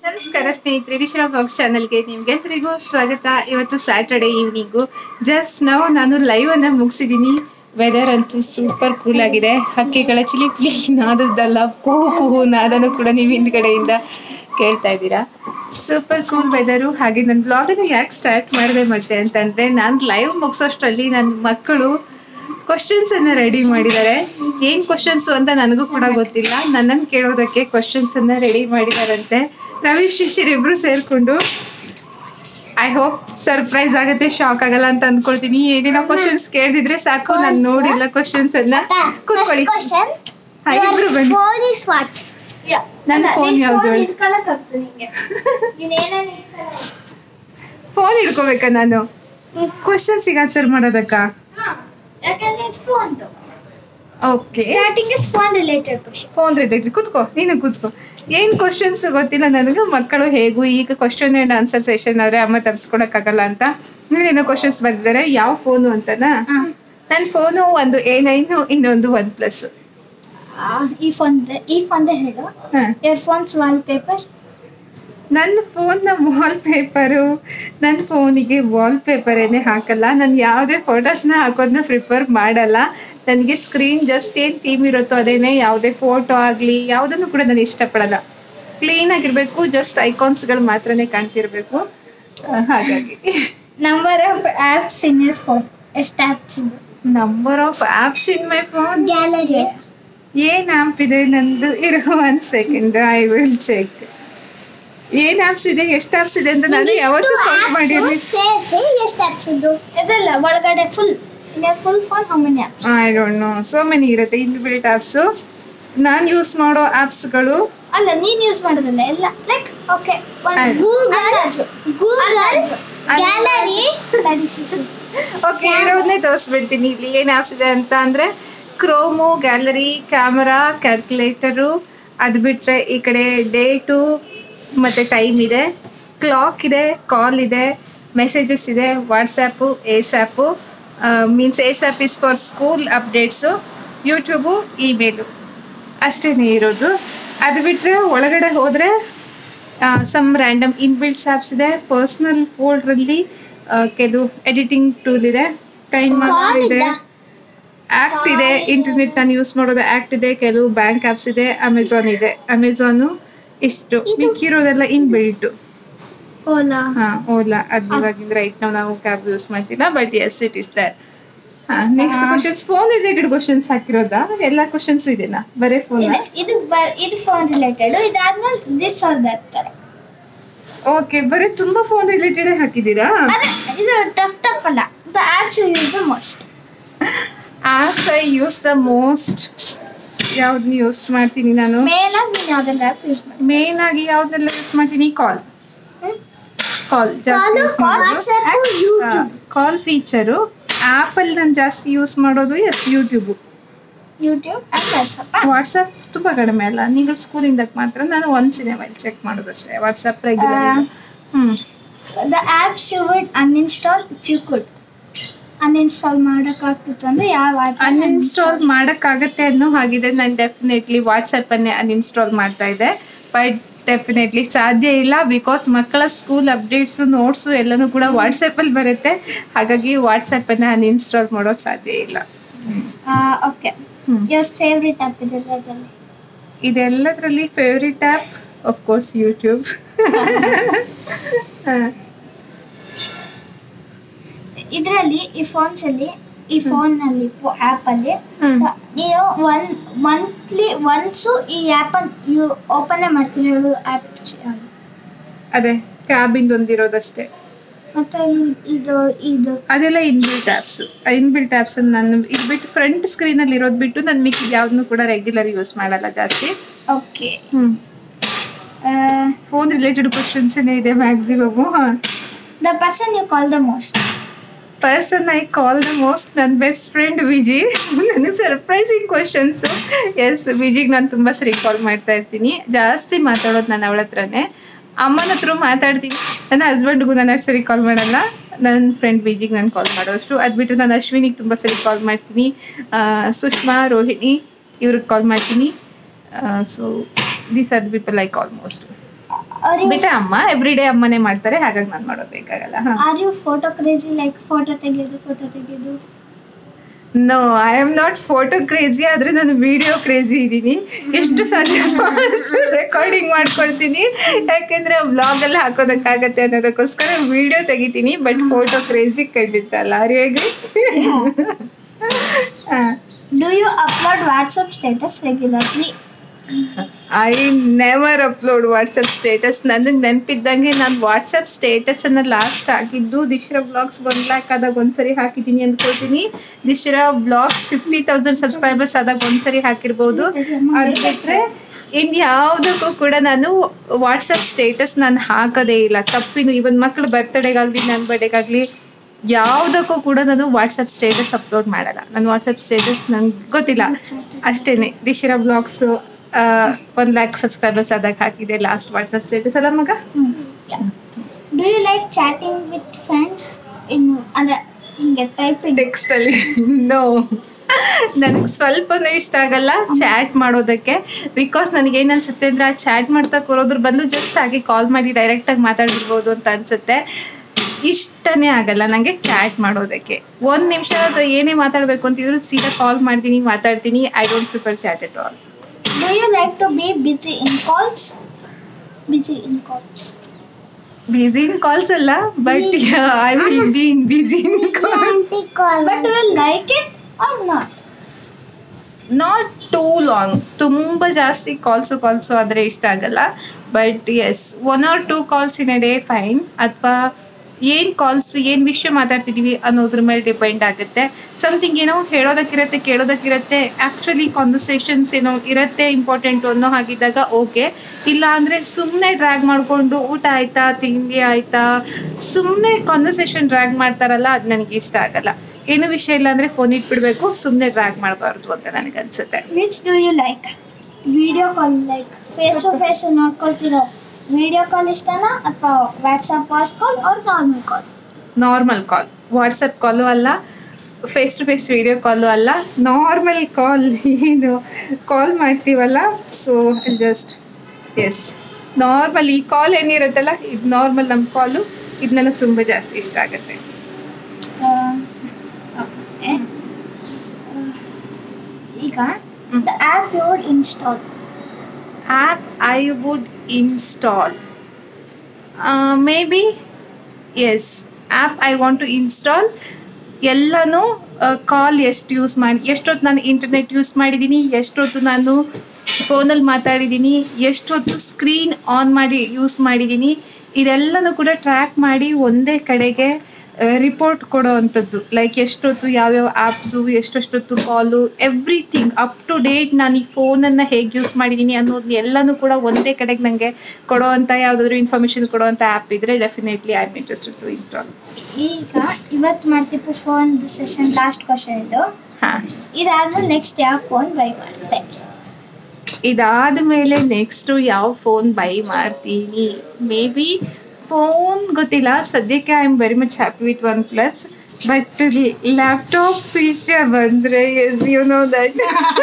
ನಮಸ್ಕಾರ ಸ್ನೇಹಿತರೆ ದಿಶಾ ಬಾಕ್ಸ್ ಚಾನಲ್ಗೆ ನಿಮ್ಗೆಲ್ರಿಗೂ ಸ್ವಾಗತ ಇವತ್ತು ಸ್ಯಾಟರ್ಡೆ ಈವ್ನಿಂಗು ಜಸ್ಟ್ ನಾವು ನಾನು ಲೈವ್ ಅನ್ನ ಮುಗಿಸಿದ್ದೀನಿ ವೆದರ್ ಅಂತೂ ಸೂಪರ್ ಕೂಲ್ ಆಗಿದೆ ಹಕ್ಕಿಗಳ ಚಿಲಿ ಪಿಲಿ ನಾದದ್ದಲ್ಲ ಕುಹು ಕುಹು ನಾದನು ಕೂಡ ನೀವು ಹಿಂದ್ಗಡೆಯಿಂದ ಕೇಳ್ತಾ ಇದ್ದೀರಾ ಸೂಪರ್ ಕೂಲ್ ವೆದರು ಹಾಗೆ ನನ್ನ ಬ್ಲಾಗನ್ನು ಯಾಕೆ ಸ್ಟಾರ್ಟ್ ಮಾಡಿದೆ ಮತ್ತೆ ಅಂತಂದರೆ ನಾನು ಲೈವ್ ಮುಗಿಸೋಷ್ಟರಲ್ಲಿ ನನ್ನ ಮಕ್ಕಳು ಕ್ವಶನ್ಸ್ ಅನ್ನ ರೆಡಿ ಮಾಡಿದ್ದಾರೆ ಏನ್ ಕ್ವಶನ್ಸ್ ಅಂತ ನನಗೂ ಕೂಡ ಗೊತ್ತಿಲ್ಲ ನನ್ನನ್ನು ಕೇಳೋದಕ್ಕೆ ಕ್ವಶನ್ಸ್ ಅನ್ನ ರೆಡಿ ಮಾಡಿದಾರಂತೆ ರವಿ ಶಿಶಿರ್ ಇಬ್ರು ಸೇರ್ಕೊಂಡು ಐ ಹೋಪ್ ಸರ್ಪ್ರೈಸ್ ಆಗುತ್ತೆ ಶಾಕ್ ಆಗಲ್ಲ ಅಂತ ಅನ್ಕೊಳ್ತೀನಿ ಏನೇನೋ ಕ್ವಶನ್ಸ್ ಕೇಳಿದ್ರೆ ಸಾಕು ನಾನು ನೋಡಿಲ್ಲ ಕ್ವಶನ್ಸ್ ಅನ್ನ ಕೂತ್ಕೊಳ್ಳಿ question. ಹಾ, Your ಇಬ್ರು ಬನ್ನಿ phone is what? Yeah. ನನ್ನ ಅಲ್ಲ, phone ನಿನ್ ಯಾವ್ದು phone ಹೇಳು? ಹಿಡ್ಕೊಳಕ್ ಆಗ್ತದೆ ನಿಂಗೆ. ನೀನ್ ಏನೇನ್ ಹಿಡ್ಕೊಳಕ್? ಫೋನ್ ಹಿಡ್ಕೋಬೇಕಾ ನಾನು ಕ್ವಶನ್ಸಿಗೆ ಆನ್ಸರ್ ಮಾಡೋದಕ್ಕ ಹಾ. ಯಾಕಂದ್ರೆ ಇದು phone ದು. Okay Starting is phone related question. Phone related ಕೂತ್ಕೋ ನೀನು ಕೂತ್ಕೋ ಏನ್ ಕ್ವಶನ್ಸ್ ಗೊತ್ತಿಲ್ಲ ನನಗೆ ಮಕ್ಕಳು ಹೇಗೂ ಈಗ ಕ್ವಶನ್ ಅಂಡ್ ಆನ್ಸರ್ ಸೆಷನ್ ಆದ್ರೆ ಅಮ್ಮ ತಪ್ಸ್ಕೊಡಕ್ಕಾಗಲ್ಲ ಅಂತ ಏನೋ ಕ್ವಶನ್ಸ್ ಬಂದಿದ್ದಾರೆ ಯಾವ ಫೋನು ಅಂತನಾ ಹಾ. ನನ್ನ ಫೋನು ಒಂದು ಎ ನೈನು ಇನ್ನೊಂದು ಒನ್ ಪ್ಲಸ್ ಆ, ಈ ಫೋನ್ ಈ ಫೋನ್ ಹೇಳು ಇಯರ್ ಫೋನ್ಸ್ ವಾಲ್ ಪೇಪರ್ ನನ್ನ ಫೋನ್ನ ವಾಲ್ ಪೇಪರು ನನ್ನ ಫೋನಿಗೆ ವಾಲ್ ಪೇಪರ್ ಏನೇ ಹಾಕಲ್ಲ ನಾನು ಯಾವುದೇ ಫೋಟೋಸ್ನ ಹಾಕೋದನ್ನ ಪ್ರಿಫರ್ ಮಾಡಲ್ಲ ನನಗೆ ಸ್ಕ್ರೀನ್ ಜಸ್ಟ್ ಏನು ಥೀಮ್ ಇರುತ್ತೋ ಅದೇನೆ ಯಾವುದೇ ಫೋಟೋ ಆಗಲಿ ಯಾವುದನ್ನು ಕೂಡ ನಾನು ಇಷ್ಟಪಡಲ್ಲ ಕ್ಲೀನ್ ಆಗಿರಬೇಕು ಜಸ್ಟ್ ಐಕಾನ್ಸ್ಗಳು ಮಾತ್ರನೇ ಕಾಣ್ತಿರ್ಬೇಕು ಆ, ಹಾಗಾಗಿ number of apps in your phone ಎಷ್ಟು ಆಪ್ಸ್ ಇದೆ number of apps in my phone gallery ಏನು ಆ್ಯಪ್ ಇದೆ ನಂದು ಇರೋ one second I will check ಏನು ಆ್ಯಪ್ಸ್ ಇದೆ ಎಷ್ಟು ಆ್ಯಪ್ಸ್ ಇದೆ ಅಂತ ನಾನು ಯಾವತ್ತೂ ಕೌಂಟ್ ಮಾಡಿರಲಿ ಸೇರಿಸಿ ಎಷ್ಟು ಆಪ್ಸ್ ಇದು ಇದಲ್ಲ ಒಳಗಡೆ full in full phone how many apps I don't know so many ಇರುತ್ತೆ ಇನ್ಬಿಲ್ಟ್ ಆ್ಯಪ್ಸು ನಾನು ಯೂಸ್ ಮಾಡೋ ಆ್ಯಪ್ಸ್ಗಳು ಅಲ್ಲ ನೀನ್ ಯೂಸ್ ಮಾಡೋದಿಲ್ಲ ಎಲ್ಲ ಲೈಕ್ ಓಕೆ ಆಯ್ತು. ಗೂಗಲ್ ಗೂಗಲ್ ಗ್ಯಾಲರಿ ಓಕೆ ಇರೋದನ್ನೇ ತೋರಿಸ್ಬಿಡ್ತೀನಿ ಇಲ್ಲಿ ಏನು ಆ್ಯಪ್ಸ್ ಇದೆ ಅಂತ ಅಂದರೆ ಕ್ರೋಮು ಗ್ಯಾಲರಿ ಕ್ಯಾಮರಾ ಕ್ಯಾಲ್ಕುಲೇಟರು ಅದು ಬಿಟ್ಟರೆ ಈ ಕಡೆ ಡೇಟು ಮತ್ತು ಟೈಮ್ ಇದೆ ಕ್ಲಾಕ್ ಇದೆ ಕಾಲ್ ಇದೆ ಮೆಸೇಜಸ್ ಇದೆ ವಾಟ್ಸಪ್ಪು ಏಸ್ಯಾಪು ಮೀನ್ಸ್ ಏಸ್ಯಾಪ್ is for school updates YouTube email ಅಷ್ಟೇ ಇರೋದು ಅದು ಬಿಟ್ಟರೆ ಒಳಗಡೆ ಹೋದರೆ ಸಮ್ ರ್ಯಾಂಡಮ್ ಇನ್ಬಿಲ್ಟ್ಸ್ ಆ್ಯಪ್ಸ್ ಇದೆ ಪರ್ಸ್ನಲ್ ಫೋಲ್ಡ್ರಲ್ಲಿ ಕೆಲವು ಎಡಿಟಿಂಗ್ ಟೂಲ್ ಇದೆ ಕೈಂಡ್ ಮಾಸ್ಟರ್ ಇದೆ ಆ್ಯಕ್ಟ್ ಇದೆ ಇಂಟರ್ನೆಟ್ ನಾನು ಯೂಸ್ ಮಾಡೋದು ಆ್ಯಕ್ಟ್ ಇದೆ ಕೆಲವು ಬ್ಯಾಂಕ್ ಆ್ಯಪ್ಸ್ ಇದೆ ಅಮೆಝಾನ್ ಇದೆ ಅಮೆಝಾನು ಇಷ್ಟು ಇದು- ಮಿಕ್ಕಿರೋದೆಲ್ಲ ಇನ್ಬಿಲ್ಟು ಓಲಾ ಹಾಂ ಓಲಾ ಅದು ಇವಾಗಿಂದ ರೈಟ್ ನಾವು ನಾವು ಕ್ಯಾಬ್ ಯೂಸ್ ಮಾಡ್ತಿಲ್ಲ but yes it is there ಹಾಂ ನೆಕ್ಸ್ಟ್ ಹಾ. ಕ್ವಶನ್ಸ್ ಫೋನ್ ರಿಲೇಟೆಡ್ ಕ್ವಶನ್ಸ್ ಹಾಕಿರೋದಾ ಎಲ್ಲ ಕ್ವಶನ್ಸು ಇದೆನಾ ಬರೀ ಫೋನ್ ಇದೆ ಇದು ಬ- ಇದು ಫೋನ್ ರಿಲೇಟೆಡ್ ಇದಾದ್ಮೇಲೆ ದಿಸ್ ಆರ್ ದಟ್ ತರ ಓಕೆ ಬರೀ ತುಂಬಾ ಫೋನ್ ರಿಲೇಟೆಡ್ ಹಾಕಿದ್ದೀರಾ ಅರೆ ಇದು ಟಫ್ ಟಫ್ ಅಲ್ಲ the apps you use the most apps I use the most ಯಾವ್ದನ್ನ ಯೂಸ್ ಮಾಡ್ತೀನಿ ನಾನು ಮೇನ್ ಆಗಿ ನೀನು ಯಾವ್ದೆಲ್ಲ ಆ್ಯಪ್ ಯೂಸ್ ಮಾಡಿ ಮೇನ್ ಆಗಿ ಯಾವ್ದೆಲ್ಲ ಯೂಸ್ ಮಾಡ್ತೀನಿ ಕಾಲ್ ಕಾಲ್ ಜಾಸ್ತಿ use WhatsApp YouTube call feature ಆ್ಯಪಲ್ಲಿ ನಾನು ಜಾಸ್ತಿ ಯೂಸ್ ಮಾಡೋದು yes YouTube YouTube and WhatsApp WhatsApp ತುಂಬ ಕಡಿಮೆ ಅಲ್ಲ ನೀವು ಸ್ಕೂಲಿಂದ ಮಾತ್ರ ನಾನು ಒಂದು ಸಿನಿಮಾ ಚೆಕ್ ಮಾಡೋದು ಅಷ್ಟೇ ವಾಟ್ಸಪ್ ರೆಗ್ಯುಲರ್ ಹ್ಞೂ the apps you would uninstall if you could uninstall ಮಾಡೋಕ್ಕಾಗ್ತಿತ್ತು ಅಂದ್ರೆ ಯಾವ ಆ್ಯಪ್ ಅನ್ಇನ್ಸ್ಟಾಲ್ ಮಾಡೋಕ್ಕಾಗತ್ತೆ ಅನ್ನೋ ಹಾಗಿದೆ ನಾನು ಡೆಫಿನೆಟ್ಲಿ ವಾಟ್ಸಪ್ಪನ್ನೇ ಅನ್ಇನ್ಸ್ಟಾಲ್ ಮಾಡ್ತಾ ಇದ್ದೆ ಬಟ್ ಡೆಫಿನೆಟ್ಲಿ ಸಾಧ್ಯ ಇಲ್ಲ ಬಿಕಾಸ್ ಮಕ್ಕಳ ಸ್ಕೂಲ್ ಅಪ್ಡೇಟ್ಸು ನೋಟ್ಸು ಎಲ್ಲನೂ ಕೂಡ ವಾಟ್ಸಪ್ಪಲ್ಲಿ ಬರುತ್ತೆ ಹಾಗಾಗಿ ವಾಟ್ಸಪ್ಪನ್ನು ಅನ್ಇನ್ಸ್ಟಾಲ್ ಮಾಡೋದು ಸಾಧ್ಯ ಇಲ್ಲ okay hmm. Your favourite app ಇದೆ ಅದರಲ್ಲಿ ಇದೆಲ್ಲದರಲ್ಲಿ favourite app of course YouTube ಇದರಲ್ಲಿ ಈ ಫೋನ್ಸ್ ಅಲ್ಲಿ ಈ ಫೋನ್ ನಲ್ಲಿ ಆ್ಯಪ್ ಅಲ್ಲಿ ಹ್ಮ್. ನೀನು ಒನ್ ಮಂತ್ಲಿ ಒನ್ಸು ಈ ಆ್ಯಪ್ ಯು ಓಪನ್ ಮಾಡ್ತೀನಿ ಹೇಳು ಆ್ಯಪ್ ಅದೇ ಕ್ಯಾಬಿಂದು ಒಂದಿರೋದಷ್ಟೇ ಮತ್ತೆ ಈ- ಇದು ಇದು ಅದೆಲ್ಲ ಇನ್ಬಿಲ್ಟ್ ಆ್ಯಪ್ಸ್ ಇನ್ಬಿಲ್ಟ್ ಆ್ಯಪ್ಸ್ ನಾನು ಇದು ಬಿಟ್ಟು ಫ್ರಂಟ್ ಸ್ಕ್ರೀನಲ್ಲಿ ಇರೋದು ಬಿಟ್ಟು ನಾನು ಮಿಕ್ಕಿದ ಯಾವ್ದನ್ನು ಕೂಡ ರೆಗ್ಯುಲರ್ ಯೂಸ್ ಮಾಡಲ್ಲ ಜಾಸ್ತಿ ಓಕೆ ಹ್ಞೂ ಫೋನ್ ರಿಲೇಟೆಡ್ ಕ್ವಶನ್ಸ್ ಇದೆ maximum the person you call the most person I call the most ನನ್ನ ಬೆಸ್ಟ್ ಫ್ರೆಂಡ್ ವಿಜಿ ನನಗೆ ಸರ್ಪ್ರೈಸಿಂಗ್ ಕ್ವಶನ್ಸು ಎಸ್ ವಿಜಿಗೆ ನಾನು ತುಂಬ ಸರಿ ಕಾಲ್ ಮಾಡ್ತಾ ಇರ್ತೀನಿ ಜಾಸ್ತಿ ಮಾತಾಡೋದು ನಾನು ಅವಳ ಹತ್ರನೇ ಅಮ್ಮನ ಹತ್ರ ಮಾತಾಡ್ತೀನಿ ನನ್ನ ಹಸ್ಬೆಂಡ್ಗೂ ನಾನು ಅಷ್ಟು ಸರಿ ಕಾಲ್ ಮಾಡಲ್ಲ ನನ್ನ ಫ್ರೆಂಡ್ ವಿಜಿಗೆ ನಾನು ಕಾಲ್ ಮಾಡೋಷ್ಟು ಅದು ಬಿಟ್ಟು ನಾನು ಅಶ್ವಿನಿಗೆ ತುಂಬ ಸರಿ ಕಾಲ್ ಮಾಡ್ತೀನಿ ಆ, ಸುಷ್ಮಾ ರೋಹಿಣಿ ಇವ್ರಿಗೆ ಕಾಲ್ ಮಾಡ್ತೀನಿ so these are the people I call most are you ಬಿಟ್ಟೆ ಅಮ್ಮ ಎವ್ರಿ ಡೇ ಅಮ್ಮನೇ ಮಾಡ್ತಾರೆ ಹಾಗಾಗಿ ನಾನು ಮಾಡೋದು ಬೇಕಾಗಲ್ಲ ಹಾ are you photo crazy like photo ತೆಗೆಯೋದು ಫೋಟೋ ತೆಗೆಯೋದು no I am not photo crazy ಆದ್ರೆ ನಾನು ವಿಡಿಯೋ ಕ್ರೇಜಿ ಇದ್ದೀನಿ ಎಷ್ಟು ಸಾಧ್ಯ ಅಷ್ಟು ರೆಕಾರ್ಡಿಂಗ್ ಮಾಡ್ಕೊಳ್ತೀನಿ ಯಾಕೆಂದ್ರೆ ವ್ಲಾಗ್ ಎಲ್ಲ ಹಾಕೋದಕ್ಕಾಗತ್ತೆ ಅನ್ನೋದಕ್ಕೋಸ್ಕರ ವಿಡಿಯೋ ತೆಗಿತೀನಿ ಬಟ್ ಫೋಟೋ ಕ್ರೇಜಿ ಖಂಡಿತ ಅಲ್ಲ ಆರ್ ಹೇಗೆ do you upload WhatsApp status regularly I never upload WhatsApp status ನನಗೆ ನೆನಪಿದ್ದಂಗೆ ನಾನು ವಾಟ್ಸಪ್ ಸ್ಟೇಟಸ್ ಅನ್ನ ಲಾಸ್ಟ್ ಹಾಕಿದ್ದು ದಿಶ್ರಾ ಬ್ಲಾಗ್ಸ್ ಒನ್ ಲ್ಯಾಕ್ ಆದಾಗ ಒಂದ್ಸರಿ ಹಾಕಿದ್ದೀನಿ ಅಂದ್ಕೊಳ್ತೀನಿ Dishra blogs fifty thousand subscribers ಆದಾಗ ಒಂದ್ಸರಿ ಹಾಕಿರ್ಬೋದು ಅದು ಬಿಟ್ಟರೆ ಇನ್ನು ಯಾವುದಕ್ಕೂ ಕೂಡ ನಾನು ವಾಟ್ಸಪ್ ಸ್ಟೇಟಸ್ ನಾನು ಹಾಕೋದೇ ಇಲ್ಲ ತಪ್ಪಿನು ಇವನ್ ಮಕ್ಳು ಬರ್ತಡೇಗಾಗಲಿ ನನ್ನ ಬರ್ಡೇಗಾಗಲಿ ಯಾವುದಕ್ಕೂ ಕೂಡ ನಾನು ವಾಟ್ಸಪ್ ಸ್ಟೇಟಸ್ ಅಪ್ಲೋಡ್ ಮಾಡಲ್ಲ ನನ್ನ ವಾಟ್ಸಪ್ ಸ್ಟೇಟಸ್ ನಂಗೆ ಗೊತ್ತಿಲ್ಲ ಅಷ್ಟೇನೆ Dishira blogs one lakh subscribers ಆದಾಗ ಹಾಕಿದೆ ಲಾಸ್ಟ್ ವಾಟ್ಸಪ್ ಸ್ಟೇಟಸ್ ಅಲ್ಲ ಮಗ do you like chatting with friends in ಅಂದರೆ ಹಿಂಗೆ ಟೈಪಿಂಗ್ ಟೆಕ್ಸ್ಟಲ್ಲಿ ನೋ ನನಗೆ ಸ್ವಲ್ಪನೂ ಇಷ್ಟ ಆಗಲ್ಲ ಚಾಟ್ ಮಾಡೋದಕ್ಕೆ ಬಿಕಾಸ್ ನನಗೆ ಏನು ಅನ್ಸುತ್ತೆ ಅಂದರೆ ಆ ಚಾಟ್ ಮಾಡ್ತಾ ಕೂರೋದ್ರ ಬದಲು ಜಸ್ಟ್ ಹಾಗೆ ಕಾಲ್ ಮಾಡಿ ಡೈರೆಕ್ಟಾಗಿ ಮಾತಾಡಿರ್ಬೋದು ಅಂತ ಅನ್ಸುತ್ತೆ ಇಷ್ಟನೇ ಆಗಲ್ಲ ನನಗೆ ಚಾಟ್ ಮಾಡೋದಕ್ಕೆ ಒಂದು ನಿಮಿಷ ಏನೇ ಮಾತಾಡಬೇಕು ಅಂತಿದ್ರು ಸೀದಾ ಕಾಲ್ ಮಾಡ್ತೀನಿ ಮಾತಾಡ್ತೀನಿ I don't prefer chat at all do you like to be busy in calls busy in calls busy in calls ಅಲ್ಲ but I will be in busy in call but will like it are not not too long ತುಂಬ ಜಾಸ್ತಿ calls calls ಆದರೆ ಇಷ್ಟ ಆಗಲ್ಲ but yes one or two calls in a day fine ಅಥವಾ ಏನು calls ಏನು ವಿಷಯ ಮಾತಾಡ್ತಿದ್ದೀವಿ ಅನ್ನೋದ್ರ ಮೇಲೆ ಡಿಪೆಂಡ್ ಆಗುತ್ತೆ ಸಮಥಿಂಗ್ ಏನೋ ಹೇಳೋದಕ್ಕಿರತ್ತೆ ಕೇಳೋದಕ್ಕಿರತ್ತೆ ಆ್ಯಕ್ಚುಲಿ ಕಾನ್ವರ್ಸೇಷನ್ಸ್ ಏನೋ ಇರತ್ತೆ ಇಂಪಾರ್ಟೆಂಟು ಅನ್ನೋ ಹಾಗಿದ್ದಾಗ ಓಕೆ ಇಲ್ಲ ಅಂದರೆ ಸುಮ್ಮನೆ ಡ್ರ್ಯಾಗ್ ಮಾಡಿಕೊಂಡು ಊಟ ಆಯ್ತಾ ತಿಂಡಿ ಆಯ್ತಾ ಸುಮ್ಮನೆ ಕಾನ್ವರ್ಸೇಷನ್ ಡ್ರ್ಯಾಗ್ ಮಾಡ್ತಾರಲ್ಲ ಅದು ನನಗೆ ಇಷ್ಟ ಆಗಲ್ಲ ಏನು ವಿಷಯ ಇಲ್ಲ ಅಂದರೆ ಫೋನ್ ಇಟ್ಬಿಡ್ಬೇಕು ಸುಮ್ಮನೆ ಡ್ರ್ಯಾಗ್ ಮಾಡಬಾರ್ದು ಅಂತ ನನಗೆ ಅನ್ಸುತ್ತೆ which do you like video call like face to face ನೋಡ್ಕೊಳ್ತಿರೋ ವಿಡಿಯೋ ಕಾಲ್ ಇಷ್ಟನಾ ಅಥವಾ WhatsApp voice call or normal call normal call WhatsApp call ಅಲ್ಲ face to face video call ಅಲ್ಲ ನಾರ್ಮಲ್ ಕಾಲ್ ಏನು ಕಾಲ್ ಮಾಡ್ತೀವಲ್ಲ ಸೊ ಜಸ್ಟ್ ಎಸ್ ನಾರ್ಮಲ್ ಈ ಕಾಲ್ ಏನಿರುತ್ತಲ್ಲ ಇದು normal ನಮ್ಮ ಕಾಲು ಇದು ನನಗೆ ತುಂಬ ಜಾಸ್ತಿ ಇಷ್ಟ ಆಗುತ್ತೆ ಈಗ the app you would install app I would install maybe yes app I want to install ಎಲ್ಲನೂ ಕಾಲ್ ಎಷ್ಟು ಯೂಸ್ ಮಾಡಿ ಎಷ್ಟೊತ್ತು ನಾನು ಇಂಟರ್ನೆಟ್ ಯೂಸ್ ಮಾಡಿದ್ದೀನಿ ಎಷ್ಟೊತ್ತು ನಾನು ಫೋನಲ್ಲಿ ಮಾತಾಡಿದ್ದೀನಿ ಎಷ್ಟೊತ್ತು ಸ್ಕ್ರೀನ್ ಆನ್ ಮಾಡಿ ಯೂಸ್ ಮಾಡಿದ್ದೀನಿ ಇದೆಲ್ಲನೂ ಕೂಡ ಟ್ರ್ಯಾಕ್ ಮಾಡಿ ಒಂದೇ ಕಡೆಗೆ ರಿಪೋರ್ಟ್ ಕೊಡೋ ಅಂಥದ್ದು ಲೈಕ್ ಎಷ್ಟೊತ್ತು ಯಾವ್ಯಾವ ಆ್ಯಪ್ಸು ಎಷ್ಟೆಷ್ಟೊತ್ತು call everything up to date ನಾನು ಈ ಫೋನನ್ನು ಹೇಗೆ ಯೂಸ್ ಮಾಡಿದ್ದೀನಿ ಅನ್ನೋದು ಎಲ್ಲನೂ ಕೂಡ ಒಂದೇ ಕಡೆಗೆ ನನಗೆ ಕೊಡೋ ಅಂಥ ಯಾವುದಾದ್ರೂ ಇನ್ಫಾರ್ಮೇಷನ್ ಕೊಡೋ ಅಂಥ ಆ್ಯಪ್ ಇದ್ದರೆ definitely I am interested to install ಈಗ ಇವತ್ತು ಮಾಡ್ತೀವಿ ಫೋನ್ ಸೆಷನ್ ಲಾಸ್ಟ್ ಕ್ವಶನ್ ಇದು ಹಾಂ ಇದಾದ್ಮೇಲೆ ನೆಕ್ಸ್ಟ್ ಯಾವ ಫೋನ್ ಬೈ ಮಾಡುತ್ತೆ ಇದಾದ ಮೇಲೆ ನೆಕ್ಸ್ಟು ಯಾವ ಫೋನ್ ಬೈ ಮಾಡ್ತೀನಿ ಮೇ ಬಿ ಫೋನ್ ಗೊತ್ತಿಲ್ಲ ಸದ್ಯಕ್ಕೆ I am very much happy with OnePlus but laptop ವಿಷಯ ಬಂದರೆ yes you know that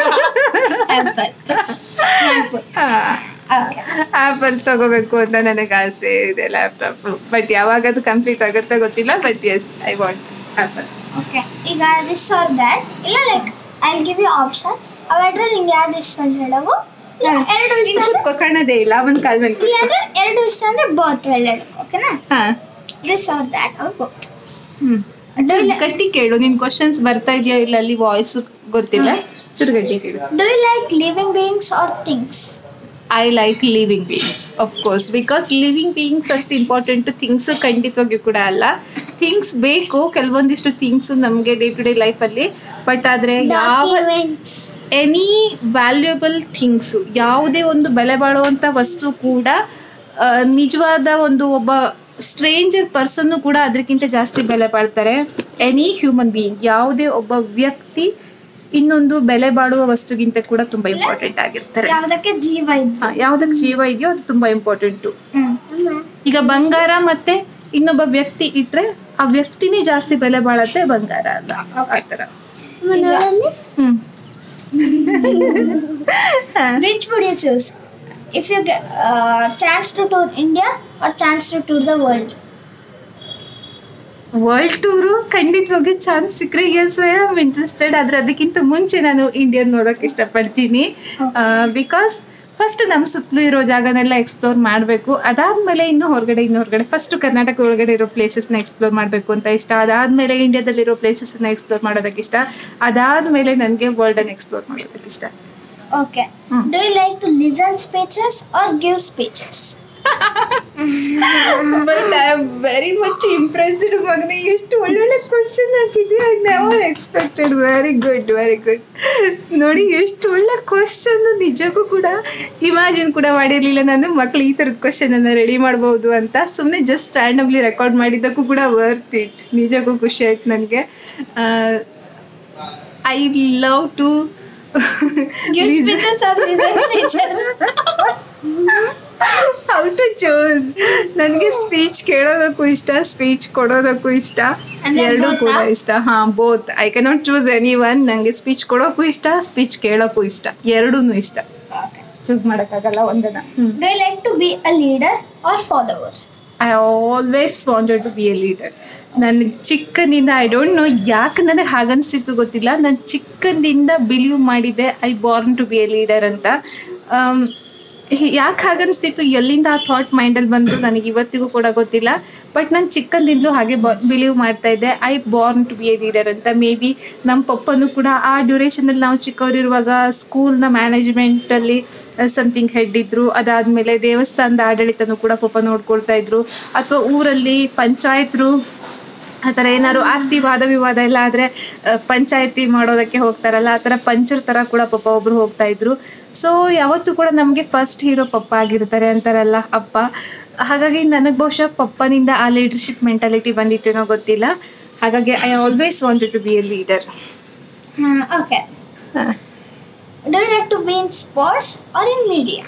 Apple Apple ತಗೋಬೇಕು ಅಂತ ನನಗೆ ಆಸೆ ಇದೆ ಲ್ಯಾಪ್ಟಾಪ್ ಬಟ್ ಯಾವಾಗ ಅದು ಕಂಪ್ಲೀಟ್ ಆಗುತ್ತೆ ಗೊತ್ತಿಲ್ಲ but yes I want Apple okay ಈಗ ದಿಸ್ ಆರ್ ದ್ಯಾಟ್ ಇಲ್ಲ like I give you option ಅವೆರಡ್ರೆ ನಿಂಗೆ ಯಾವ್ದು ಇಷ್ಟ ಅಂತ ಹೇಳವು ಇಲ್ಲ ಎರಡು ಇಷ್ಟ ಅಂದ್ರೆ ಕುತ್ಕೊಳ್ಳೋದೇ ಇಲ್ಲ ಒಂದು ಕಾಲ್ ಮೇಲೆ ಇಲ್ಲ ಅಂದ್ರೆ ಎರಡು ಇಷ್ಟ ಅಂದ್ರೆ ಬೋತ್ ಹೇಳು ಓಕೆನಾ ಹಾಂ ದಿಸ್ ಆರ್ ದ್ಯಾಟ್ ಅವ್ರು ಬೋತ್ ಹ್ಞೂ ಗಟ್ಟಿ ಕೇಳು ನಿನ್ ಕ್ವಶನ್ಸ್ ಬರ್ತಾ ಇದೆಯಾ ಇಲ್ಲ ಅಲ್ಲಿ ವಾಯ್ಸ್ ಗೊತ್ತಿಲ್ಲ ಚೂರು ಗಟ್ಟಿ ಕೇಳು do you like living beings or things I like living beings of course because living beings ಅಷ್ಟು ಇಂಪಾರ್ಟೆಂಟ್ ಥಿಂಗ್ಸು ಖಂಡಿತವಾಗಿಯೂ ಕೂಡ ಅಲ್ಲ ಥಿಂಗ್ಸ್ ಬೇಕು ಕೆಲವೊಂದಿಷ್ಟು ಥಿಂಗ್ಸು ನಮಗೆ ಡೇ ಟು ಡೇ ಲೈಫಲ್ಲಿ ಬಟ್ ಆದರೆ ಯಾವ ಡಾಕ್ಯುಮೆಂಟ್ಸ್ ಎನಿ ವ್ಯಾಲ್ಯೂಯಬಲ್ ಥಿಂಗ್ಸು ಯಾವುದೇ ಒಂದು ಬೆಲೆ ಬಾಳುವಂಥ ವಸ್ತು ಕೂಡ ಆ, ನಿಜವಾದ ಒಂದು ಒಬ್ಬ ಸ್ಟ್ರೇಂಜರ್ ಪರ್ಸನ್ನು ಕೂಡ ಅದಕ್ಕಿಂತ ಜಾಸ್ತಿ ಬೆಲೆ ಬಾಳ್ತಾರೆ ಎನಿ ಹ್ಯೂಮನ್ ಬೀಯಿಂಗ್ ಯಾವುದೇ ಒಬ್ಬ ವ್ಯಕ್ತಿ ಇನ್ನೊಂದು ಬೆಲೆ ಬಾಳುವ ವಸ್ತುಗಿಂತ ಕೂಡ ತುಂಬ ಇಂಪಾರ್ಟೆಂಟ್ ಆಗಿರ್ತಾರೆ ಯಾವುದಕ್ಕೆ ಜೀವ ಇದ್ದು ಹಾ, ಯಾವ್ದಕ್ಕೆ ಜೀವ ಇದೆಯೋ ಅದು ತುಂಬ ಇಂಪಾರ್ಟೆಂಟು ಹ್ಮ್ ಈಗ ಬಂಗಾರ ಮತ್ತೆ ಇನ್ನೊಬ್ಬ ವ್ಯಕ್ತಿ ಇಟ್ರೆ ಆ ವ್ಯಕ್ತಿನೇ ಜಾಸ್ತಿ ಬೆಲೆ ಬಾಳತ್ತೆ ಬಂಗಾರ ಅಲ್ಲ ಆ ಥರ ಮನೆಯಲ್ಲಿ ಹ್ಮ್ which would you choose if you get uh, chance to tour India or chance to tour the world? World tour ಖಂಡಿತವಾಗಿ ಚಾನ್ಸ್ ಸಿಕ್ಕರೆ ಎಸ್ ಐ ಆಮ್ ಇಂಟ್ರೆಸ್ಟೆಡ್ ಆದರೆ ಅದಕ್ಕಿಂತ ಮುಂಚೆ ನಾನು ಇಂಡಿಯನ್ ನೋಡೋಕೆ ಇಷ್ಟಪಡ್ತೀನಿ ಬಿಕಾಸ್ ಫಸ್ಟ್ ನಮ್ಮ ಸುತ್ತಲೂ ಇರೋ ಜಾಗನೆಲ್ಲ ಎಕ್ಸ್ಪ್ಲೋರ್ ಮಾಡಬೇಕು ಅದಾದಮೇಲೆ ಇನ್ನು ಹೊರಗಡೆ ಇನ್ನು ಹೊರಗಡೆ ಫಸ್ಟ್ ಕರ್ನಾಟಕ ಒಳಗಡೆ ಇರೋ ಪ್ಲೇಸಸ್ನ ಎಕ್ಸ್ಪ್ಲೋರ್ ಮಾಡಬೇಕು ಅಂತ ಇಷ್ಟ ಅದಾದಮೇಲೆ ಇಂಡಿಯಾದಲ್ಲಿರೋ ಪ್ಲೇಸಸ್ನ ಎಕ್ಸ್ಪ್ಲೋರ್ ಮಾಡೋದಕ್ಕೆ ಇಷ್ಟ ಅದಾದಮೇಲೆ ನನಗೆ ವರ್ಲ್ಡನ್ನು ಎಕ್ಸ್ಪ್ಲೋರ್ ಮಾಡೋದಕ್ಕೆ ಇಷ್ಟ Okay. Hmm. Do you like to listen speeches or give speeches? But I am very much impressed ಮಗನೇ ಎಷ್ಟು ಒಳ್ಳೊಳ್ಳೆ ಕ್ವಶನ್ ಹಾಕಿದ್ಯಾ I never expected very good very good ನೋಡಿ ಎಷ್ಟು ಒಳ್ಳೆ ಕ್ವಶನ್ ನಿಜಕ್ಕೂ ಕೂಡ ಇಮ್ಯಾಜಿನ್ ಕೂಡ ಮಾಡಿರಲಿಲ್ಲ ನಾನು ಮಕ್ಳು ಈ ಥರದ ಕ್ವಶನ್ ಅನ್ನ ರೆಡಿ ಮಾಡ್ಬೋದು ಅಂತ ಸುಮ್ಮನೆ ಜಸ್ಟ್ ರ್ಯಾಂಡಮ್ಲಿ ರೆಕಾರ್ಡ್ ಮಾಡಿದ್ದಕ್ಕೂ ಕೂಡ ವರ್ತ್ ಇಟ್ ನಿಜಕ್ಕೂ ಖುಷಿ ಆಯ್ತು ನನಗೆ I love to Give speeches or listen speeches? How to choose ನನಗೆ ಸ್ಪೀಚ್ ಕೇಳೋದಕ್ಕೂ ಇಷ್ಟ ಸ್ಪೀಚ್ ಕೊಡೋದಕ್ಕೂ ಇಷ್ಟ ಅಂದ್ರೆ ಎರಡೂ both ಕೂಡ ಆ? ಇಷ್ಟ ಹಾ both I cannot choose any one ನನಗೆ ಸ್ಪೀಚ್ ಕೊಡೋಕ್ಕೂ ಇಷ್ಟ ಸ್ಪೀಚ್ ಕೇಳೋಕ್ಕೂ ಇಷ್ಟ ಎರಡೂ ಇಷ್ಟ okay. ಚೂಸ್ ಮಾಡೋಕ್ಕಾಗಲ್ಲ ಒಂದನ್ನ Do you like to be a leader or follower? I always wanted to be a leader ನನಗೆ ಚಿಕ್ಕನಿಂದ ಐ ಡೋಂಟ್ ನೋ ಯಾಕೆ ನನಗೆ ಹಾಗನ್ಸಿತ್ತು ಗೊತ್ತಿಲ್ಲ ನಾನು ಚಿಕ್ಕಂದಿಂದ ಬಿಲೀವ್ ಮಾಡಿದ್ದೆ I born to be a leader ಅಂತ ಯಾಕೆ ಹಾಗನ್ಸ್ತಿತ್ತು ಎಲ್ಲಿಂದ ಆ ಥಾಟ್ ಮೈಂಡಲ್ಲಿ ಬಂದು ನನಗೆ ಇವತ್ತಿಗೂ ಕೂಡ ಗೊತ್ತಿಲ್ಲ ಬಟ್ ನಾನು ಚಿಕ್ಕಂದಿಂದಲೂ ಹಾಗೆ ಬಿಲೀವ್ ಮಾಡ್ತಾ ಇದ್ದೆ I born to be a leader ಅಂತ ಮೇ ಬಿ ನಮ್ಮ ಪಪ್ಪನೂ ಕೂಡ ಆ ಡ್ಯೂರೇಷನಲ್ಲಿ ನಾವು ಚಿಕ್ಕವರಿರುವಾಗ ಸ್ಕೂಲ್ನ ಮ್ಯಾನೇಜ್ಮೆಂಟಲ್ಲಿ ಸಮಥಿಂಗ್ ಹೆಡ್ ಇದ್ರು ಅದಾದಮೇಲೆ ದೇವಸ್ಥಾನದ ಆಡಳಿತನೂ ಕೂಡ ಪಪ್ಪ ನೋಡ್ಕೊಳ್ತಾ ಇದ್ರು ಅಥವಾ ಊರಲ್ಲಿ ಪಂಚಾಯತ್ರು ಆ ಥರ ಏನಾದ್ರು ಆಸ್ತಿ ವಾದ ವಿವಾದ ಎಲ್ಲ ಆದರೆ ಪಂಚಾಯತಿ ಮಾಡೋದಕ್ಕೆ ಹೋಗ್ತಾರಲ್ಲ ಆ ಥರ ಪಂಚರ್ ಥರ ಕೂಡ ಪಪ್ಪ ಒಬ್ರು ಹೋಗ್ತಾ ಇದ್ರು ಸೊ ಯಾವತ್ತೂ ಕೂಡ ನಮಗೆ ಫಸ್ಟ್ ಹೀರೋ ಪಪ್ಪ ಆಗಿರ್ತಾರೆ ಅಂತಾರಲ್ಲ ಅಪ್ಪ ಹಾಗಾಗಿ ನನಗೆ ಬಹುಶಃ ಪಪ್ಪನಿಂದ ಆ ಲೀಡರ್ಶಿಪ್ ಮೆಂಟಾಲಿಟಿ ಬಂದಿತ್ತೇನೋ ಗೊತ್ತಿಲ್ಲ ಹಾಗಾಗಿ I always wanted to be a leader Hmm, okay. Do you like to be in sports or in media?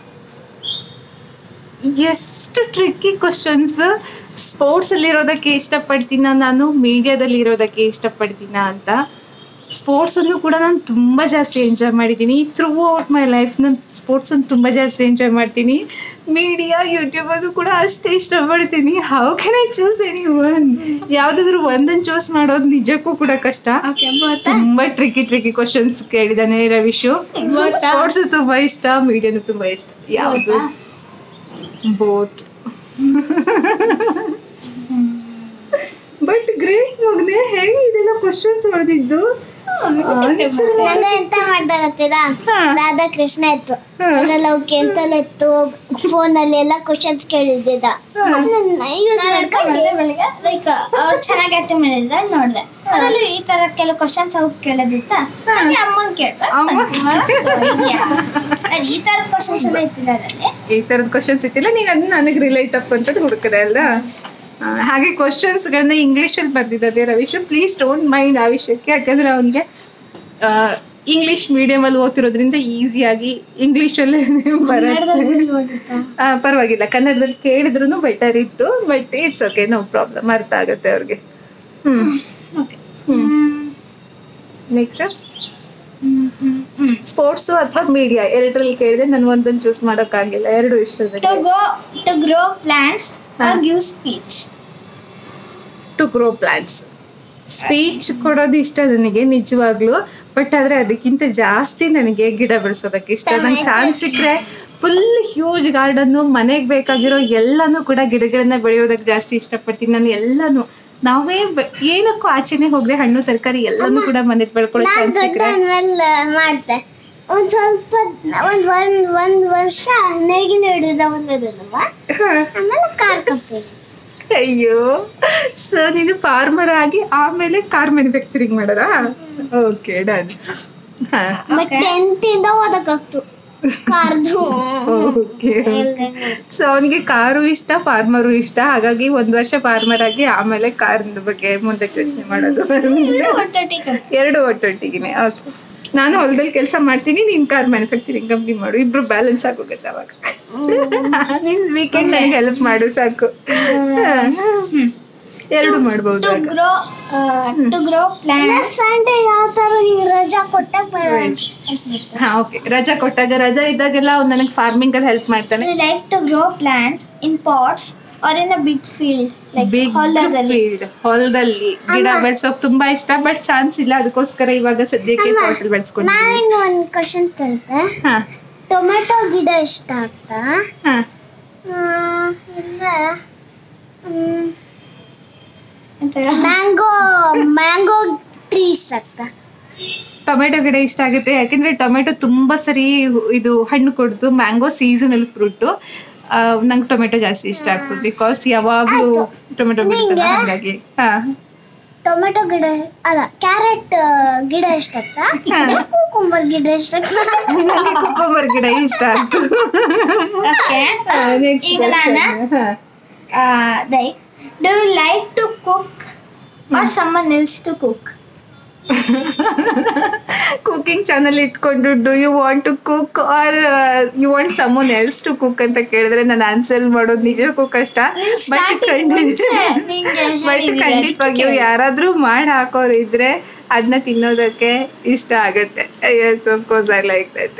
ಎಷ್ಟು ಟ್ರಿಕ್ಕಿ ಕ್ವಶನ್ಸ್ ಸ್ಪೋರ್ಟ್ಸಲ್ಲಿ ಇರೋದಕ್ಕೆ ಇಷ್ಟಪಡ್ತೀನ ನಾನು ಮೀಡಿಯಾದಲ್ಲಿ ಇರೋದಕ್ಕೆ ಇಷ್ಟಪಡ್ತೀನ ಅಂತ ಸ್ಪೋರ್ಟ್ಸನ್ನು ಕೂಡ ನಾನು ತುಂಬ ಜಾಸ್ತಿ ಎಂಜಾಯ್ ಮಾಡಿದ್ದೀನಿ ಥ್ರೂ ಔಟ್ ಮೈ ಲೈಫ್ ನಾನು ಸ್ಪೋರ್ಟ್ಸನ್ನು ತುಂಬ ಜಾಸ್ತಿ ಎಂಜಾಯ್ ಮಾಡ್ತೀನಿ ಮೀಡಿಯಾ ಯೂಟ್ಯೂಬಲ್ಲೂ ಕೂಡ ಅಷ್ಟೇ ಇಷ್ಟಪಡ್ತೀನಿ how can I choose any one ಯಾವುದಾದ್ರೂ ಒಂದನ್ನು ಚೂಸ್ ಮಾಡೋದು ನಿಜಕ್ಕೂ ಕೂಡ ಕಷ್ಟ Okay, both. ತುಂಬ ಟ್ರಿಕ್ಕಿ ಟ್ರಿಕ್ಕಿ ಕ್ವಶನ್ಸ್ ಕೇಳಿದಾನೆ ರವಿಶು Both. ಸ್ಪೋರ್ಟ್ಸ್ ತುಂಬಾ ಇಷ್ಟ ಮೀಡಿಯಾನು ತುಂಬಾ ಇಷ್ಟ ಯಾವುದು ಬೋತ್ ಬಟ್ ಗ್ರೇಟ್ ಮಗನೆ ಹೆಂಗ್ ಇದೆಲ್ಲ ಕ್ವಶನ್ಸ್ ಹೊಡೆದಿದ್ದು ನಂಗೆ ಎಂತ ಮಾಡ್ದ ಗೊತ್ತಿಲ್ಲ ಹಾ. ರಾಧಾಕೃಷ್ಣ ಇತ್ತು ಹಾ. ಅದ್ರಲ್ಲಿ ಅವು ಕೆಂತಲ್ಲಿ ಇತ್ತು ಫೋನ್ ಅಲ್ಲಿ ಎಲ್ಲ ಕ್ವಶನ್ಸ್ ಕೇಳಿದ್ದ ಯೂಸ್ ಮಾಡ್ಕೊಂಡು ಲೈಕ್ ಅವ್ರು ಚೆನ್ನಾಗಿ ಆಕ್ಟಿಂಗ್ ಮಾಡಿದ್ರೆ ನೋಡಿದೆ ಅದರಲ್ಲಿ ಈ ತರ ಕೆಲವು ಕ್ವಶನ್ಸ್ ಅವ್ರು ಕೇಳೋದಿತ್ತ ನಂಗೆ ಅಮ್ಮನ್ ಕೇಳ್ದೆ ಅಮ್ಮ. ಅದು ಈ ತರ ಕ್ವಶನ್ಸ್ ಎಲ್ಲ ಇತ್ತಿದೆ ಅದರಲ್ಲಿ ಈ ತರದ ಕ್ವಶನ್ಸ್ ಇತ್ತಿಲ್ಲ ನೀನು ಅದನ್ನ ನನಗೆ ರಿಲೇಟ್ ಅಪ್ ಅಂತ ಹುಡುಕದೆ ಅಲ್ಲ ಆ, ಹಾಗೆ ಕ್ವಶನ್ಸ್ಗಳನ್ನ ಇಂಗ್ಲೀಷಲ್ಲಿ ಬರ್ದಿದ್ದಾರೆ ರವೀಶ್ ಪ್ಲೀಸ್ ಡೋಂಟ್ ಮೈಂಡ್ ಆ ವಿಷಯಕ್ಕೆ ಯಾಕಂದ್ರೆ ಅವನಿಗೆ ಇಂಗ್ಲೀಷ್ ಮೀಡಿಯಮಲ್ಲಿ ಓದ್ತಿರೋದ್ರಿಂದ ಈಸಿಯಾಗಿ ಇಂಗ್ಲೀಷಲ್ಲೇ ಬರುತ್ತೆ ಆ, ಪರವಾಗಿಲ್ಲ ಕನ್ನಡದಲ್ಲಿ ಕೇಳಿದ್ರು ಬೆಟರ್ ಇತ್ತು but it's okay no problem ಅರ್ಥ ಆಗುತ್ತೆ ಅವ್ರಿಗೆ ಹ್ಮ್ ನೆಕ್ಸ್ಟ್ ಸ್ಪೋರ್ಟ್ಸು ಅಥವಾ ಮೀಡಿಯಾ ಎರಡರಲ್ಲಿ ಕೇಳಿದ್ರೆ ನಾನು ಒಂದನ್ನು ಚೂಸ್ ಮಾಡೋಕ್ಕಾಗಿಲ್ಲ ಎರಡು ಇಷ್ಟ to go to grow plants ಹಾ. Or give speech to grow plants speech ಕೊಡೋದು ಇಷ್ಟ ನನಗೆ ನಿಜವಾಗ್ಲೂ ಬಟ್ ಆದ್ರೆ ಅದಕ್ಕಿಂತ ಜಾಸ್ತಿ ನನಗೆ ಗಿಡ ಬೆಳೆಸೋದಕ್ಕೆ ಇಷ್ಟ ನಂಗೆ ಚಾನ್ಸ್ ಸಿಕ್ಕರೆ ಫುಲ್ ಹ್ಯೂಜ್ ಗಾರ್ಡನ್ನು ಮನೆಗೆ ಬೇಕಾಗಿರೋ ಎಲ್ಲಾನು ಕೂಡ ಗಿಡಗಳನ್ನ ಬೆಳೆಯೋದಕ್ಕೆ ಜಾಸ್ತಿ ಇಷ್ಟಪಡ್ತೀನಿ ನಾನು ಎಲ್ಲಾನು ನಾವೇ ಬೆ- ಏನಕ್ಕೂ ಆಚೆನೆ ಹೋಗದೆ ಹಣ್ಣು ತರಕಾರಿ ಎಲ್ಲಾನು ಕೂಡ ಮನೆಗೆ ಬೆಳ್ಕೊಳ್ಳೋ ಚಾನ್ಸ್ ಸಿಕ್ಕರೆ ಮಾಡ್ದೆ ಒಂದ್ ಸ್ವಲ್ಪ ಒಂದ್ ಒಂದ್ ಒಂದ್ ವರ್ಷ ನೇಗಿಲು ಹಿಡಿದ ಒಂದದಲ್ವ ಆಮೇಲೆ ಕಾರ್ ಕಪ್ಪಿದೆ ಅಯ್ಯೋ ಸೊ ನೀನು ಫಾರ್ಮರ್ ಆಗಿ ಆಮೇಲೆ ಕಾರ್ ಮ್ಯಾನುಫ್ಯಾಕ್ಚರಿಂಗ್ ಮಾಡೋದಾ ಓಕೆ ಡನ್ ಹಾ ಬಟ್ ಟೆಂತ್ ಇಂದ ಓದಕ್ಕಾಗ್ತು ಕಾರ್ದು ಓಕೆ ಸೊ ಅವನಿಗೆ ಕಾರು ಇಷ್ಟ ಫಾರ್ಮರು ಇಷ್ಟ ಹಾಗಾಗಿ ಒಂದ್ ವರ್ಷ ಫಾರ್ಮರ್ ಆಗಿ ಆಮೇಲೆ ಕಾರಿನ ಬಗ್ಗೆ ಮುಂದೆ ಯೋಚನೆ ಮಾಡೋದು ಒಟ್ಟೊಟ್ಟಿಗೆ ಎರಡು ಒಟ್ಟೊಟ್ಟಿಗೆನೆ ಓಕೆ ನಾನು ಹೊಲದಲ್ಲಿ ಕೆಲಸ ಮಾಡ್ತೀನಿ ನೀನ್ ಕಾರ್ ಮ್ಯಾನುಫ್ಯಾಕ್ಚರಿಂಗ್ ಕಂಪ್ನಿ ಮಾಡು ಇಬ್ರು ಬ್ಯಾಲೆನ್ಸ್ ಆಗೋಗುತ್ತೆ ಅವಾಗ ನೀನ್ ವೀಕೆಂಡ್ ನನಗೆ ಹೆಲ್ಪ್ ಮಾಡು ಸಾಕು ಎರಡು ಮಾಡ್ಬೋದು ಟು ಆಗ. Grow to grow plant Sunday ಯಾವ ತರ ಹಿಂಗ್ ರಜಾ ಕೊಟ್ಟ ಹಾ ಓಕೆ ರಜಾ ಕೊಟ್ಟಾಗ ರಜಾ ಇದ್ದಾಗೆಲ್ಲ ಅವ್ನು ನನಗೆ ಫಾರ್ಮಿಂಗ್ ಅಲ್ಲಿ ಹೆಲ್ಪ್ ಮಾಡ್ತಾನೆ like to grow plants in pots or in a big field like big ಹೊಲದಲ್ಲಿ ಫೀಲ್ಡ್ ಹೊಲದಲ್ಲಿ ಗಿಡ ಬೆಳ್ಸೋಕ್ ತುಂಬಾ ಇಷ್ಟ ಬಟ್ ಚಾನ್ಸ್ ಇಲ್ಲ ಅದಕ್ಕೋಸ್ಕರ ಇವಾಗ ಸದ್ಯಕ್ಕೆ ಪಾಟಲ್ ಬೆಳೆಸ್ಕೊಂಡಿದ್ದೀನಿ ನಾನಿಂಗ ಒಂದು ಕ್ವಶನ್ ಕೇಳ್ತೆ ಹಾ ಟೊಮೆಟೊ ಗಿಡ ಇಷ್ಟ ಆಗ್ತಾ ಹಾ ಮ್ಯಾಂಗೋ ಮ್ಯಾಂಗೋ ಟ್ರೀ ಇಷ್ಟ ಆಗ್ತಾ ಟೊಮೆಟೊ ಗಿಡ ಇಷ್ಟ ಆಗುತ್ತೆ ಯಾಕೆಂದ್ರೆ ಟೊಮೆಟೊ ತುಂಬಾ ಸರಿ ಇದು ಹಣ್ಣು ಕೊಡ್ತು ಮ್ಯಾಂಗೋ ಸೀಸನಲ್ ಫ್ರೂಟ್ ನಂಗೆ ಟೊಮೆಟೊ ಜಾಸ್ತಿ ಇಷ್ಟ ಆಗ್ತದೆ ಬಿಕಾಸ್ ಯಾವಾಗ್ಲೂ ಟೊಮೆಟೊ ಬೆಳಿತಲ್ಲ ನಿಂಗೆ? ಹಾಗಾಗಿ ಹಾ ಟೊಮೆಟೊ ಗಿಡ ಅಲ್ಲ ಕ್ಯಾರೆಟ್ ಗಿಡ ಇಷ್ಟ ಆಗ್ತಾ ಹಾ. ಕುಕುಂಬರ್ ಗಿಡ ಇಷ್ಟ ಆಗ್ತಾ ನಂಗೆ ಕುಕ್ಕುಂಬರ್ ಗಿಡ ಇಷ್ಟ ಆಗ್ತು Next ಈಗ question. ನಾನು ಹಾ. Like do you like to cook or someone else to cook cooking channel ಇಟ್ಕೊಂಡು do you want to cook or you want someone else to cook ಅಂತ ಕೇಳಿದ್ರೆ ನಾನು ಆನ್ಸರ್ ಮಾಡೋದು ನಿಜಕ್ಕೂ ಕಷ್ಟ ಬಟ್ ಖಂಡಿತ ಬಟ್ ಖಂಡಿತವಾಗಿಯೂ ಯಾರಾದ್ರೂ ಮಾಡಿ ಹಾಕೋರು ಇದ್ರೆ ಅದನ್ನ ತಿನ್ನೋದಕ್ಕೆ ಇಷ್ಟ ಆಗುತ್ತೆ yes course I like that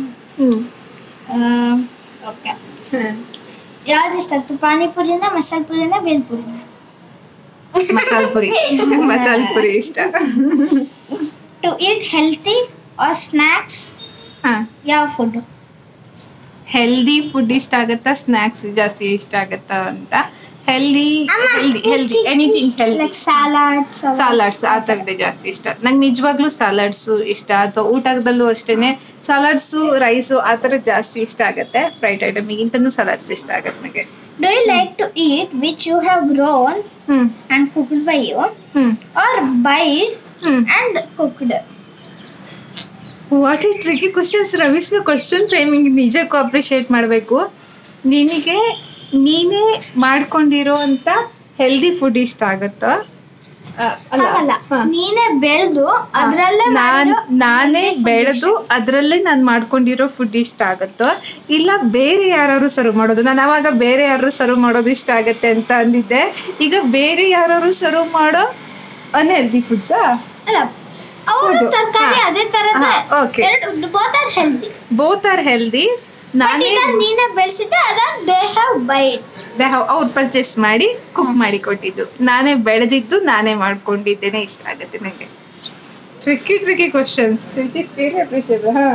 okay ಯಾವ್ದು ಇಷ್ಟ ಆಗ್ತು ಪಾನಿಪುರಿನ ಮಸಾಲೆ ಪುರಿನ ಬೇಲ್ಪುರಿನ ಮಸಾಲ್ ಪುರಿ ಮಸಾಲ್ ಪುರಿ ಇಷ್ಟ to eat healthy or snacks ಹಾ ಯಾವ ಫುಡ್ ಹೆಲ್ದಿ ಫುಡ್ ಇಷ್ಟ ಆಗುತ್ತಾ ಸ್ನ್ಯಾಕ್ಸ್ ಜಾಸ್ತಿ ಇಷ್ಟ ಆಗುತ್ತಾ ಅಂತ healthy healthy healthy anything healthy like salads salads ಆ ಥರದ್ದೇ ಜಾಸ್ತಿ ಇಷ್ಟ ನಂಗೆ ನಿಜವಾಗ್ಲೂ ಸಲಾಡ್ಸು ಇಷ್ಟ ಅಥವಾ ಊಟದಲ್ಲೂ ಅಷ್ಟೇನೆ ಸಲಾಡ್ಸು ರೈಸು ಆ ಥರ ಜಾಸ್ತಿ ಇಷ್ಟ ಆಗುತ್ತೆ ಫ್ರೈಡ್ ಐಟಮಿಗಿಂತನೂ ಸಲಾಡ್ಸ್ ಇಷ್ಟ ಆಗುತ್ತೆ ನನಗೆ do you like to eat which you have grown hmm and cooked by you hmm or buyed hmm and cooked what it tricky questions ರವೀಶ್ನ ಕ್ವಶನ್ ಫ್ರೇಮಿಂಗ್ ನಿಜಕ್ಕೂ ಅಪ್ರಿಷಿಯೇಟ್ ಮಾಡಬೇಕು ನಿನಗೆ ನೀನೇ ಮಾಡ್ಕೊಂಡಿರೋ ಅಂತ ಹೆಲ್ದಿ ಫುಡ್ ಇಷ್ಟ ಆಗುತ್ತೋ ಆ, ಅಲ್ಲ ಹಾಗಲ್ಲ ಹಾ. ನೀನೇ ಬೆಳೆದು ಅದ್ರಲ್ಲೇ ನಾನ್ ಮಾಡಿರೋ ನಾನೇ healthy food ಬೆಳೆದು ಅದರಲ್ಲೇ ನಾನು ಮಾಡ್ಕೊಂಡಿರೋ ಫುಡ್ ಇಷ್ಟ ಆಗುತ್ತೋ ಇಲ್ಲ ಬೇರೆ ಯಾರು ಸರ್ವ್ ಮಾಡೋದು ನಾನು ಅವಾಗ ಬೇರೆ ಯಾರು ಸರ್ವ್ ಮಾಡೋದು ಇಷ್ಟ ಆಗತ್ತೆ ಅಂತ ಅಂದಿದ್ದೆ ಈಗ ಬೇರೆ ಯಾರು ಸರ್ವ್ ಮಾಡೋ ಅನ್ಹೆಲ್ದಿ ಫುಡ್ಸಾ ಅಲ್ಲ ಅವರು Food. ತರಕಾರಿ ಹಾ. ಅದೇ ತರದ ಹಾ, okay. ಎರಡು both are healthy both are healthy ನಾನೇ ನೀನೇ ಬೆಳೆಸಿದ್ದೆ ಅದ ದೇ ಹ್ಯಾವ್ ಬೈಡ್ ಅವ್ರು ಪರ್ಚೇಸ್ ಮಾಡಿ ಕುಕ್ ಮಾಡಿ ಕೊಟ್ಟಿದ್ದು ನಾನೇ ಬೆಳೆದಿದ್ದು ನಾನೇ ಮಾಡ್ಕೊಂಡಿದ್ದೇನೆ ಇಷ್ಟ ಆಗುತ್ತೆ ನನಗೆ tricky tricky questions it is really appreciate ಹಾ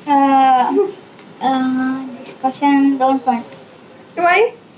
this question don't point why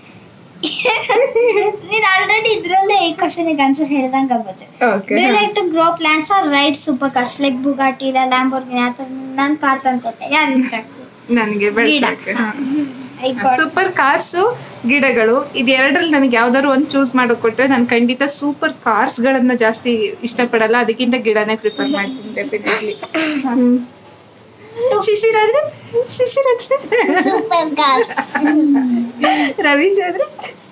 ನೀನ್ ಆಲ್ರೆಡಿ ಇದ್ರಲ್ಲೇ ಈ ಕ್ವಶನಿಗೆ ಆನ್ಸರ್ ಹೇಳ್ದಂಗ ಆಗುತ್ತೆ okay do you like to grow plants or ride super cars like Bugatti ಇಲ್ಲ ಲ್ಯಾಂಬೋರ್ಗಿನಿ ಆ ಥರ ನಾನು ಕಾರ್ ತಂದ್ಕೊಟ್ಟೆ ಯಾರು ಇಷ್ಟ ಆಗ್ತದೆ ನನಗೆ ಬೆಳೆಸಕ್ಕೆ I got- ಸೂಪರ್ ಕಾರ್ಸು ಗಿಡಗಳು ಇದೆರಡರಲ್ಲಿ ನನಗೆ ಯಾವ್ದಾದ್ರು ಒಂದು ಚೂಸ್ ಮಾಡೋಕೆ ಕೊಟ್ಟರೆ ನಾನು ಖಂಡಿತ ಸೂಪರ್ ಕಾರ್ಸ್ಗಳನ್ನ ಜಾಸ್ತಿ ಇಷ್ಟಪಡಲ್ಲ ಅದಕ್ಕಿಂತ ಗಿಡನೇ ಪ್ರಿಫರ್ ಮಾಡ್ತೀನಿ ಡೆಫಿನೆಟ್ಲಿ ಶಿಶಿರಾದ್ರೆ ಶಿಶಿರಾದ್ರೆ ಸೂಪರ್ ಕಾರ್ಸ್ ರವೀಶ್ ಆದ್ರೆ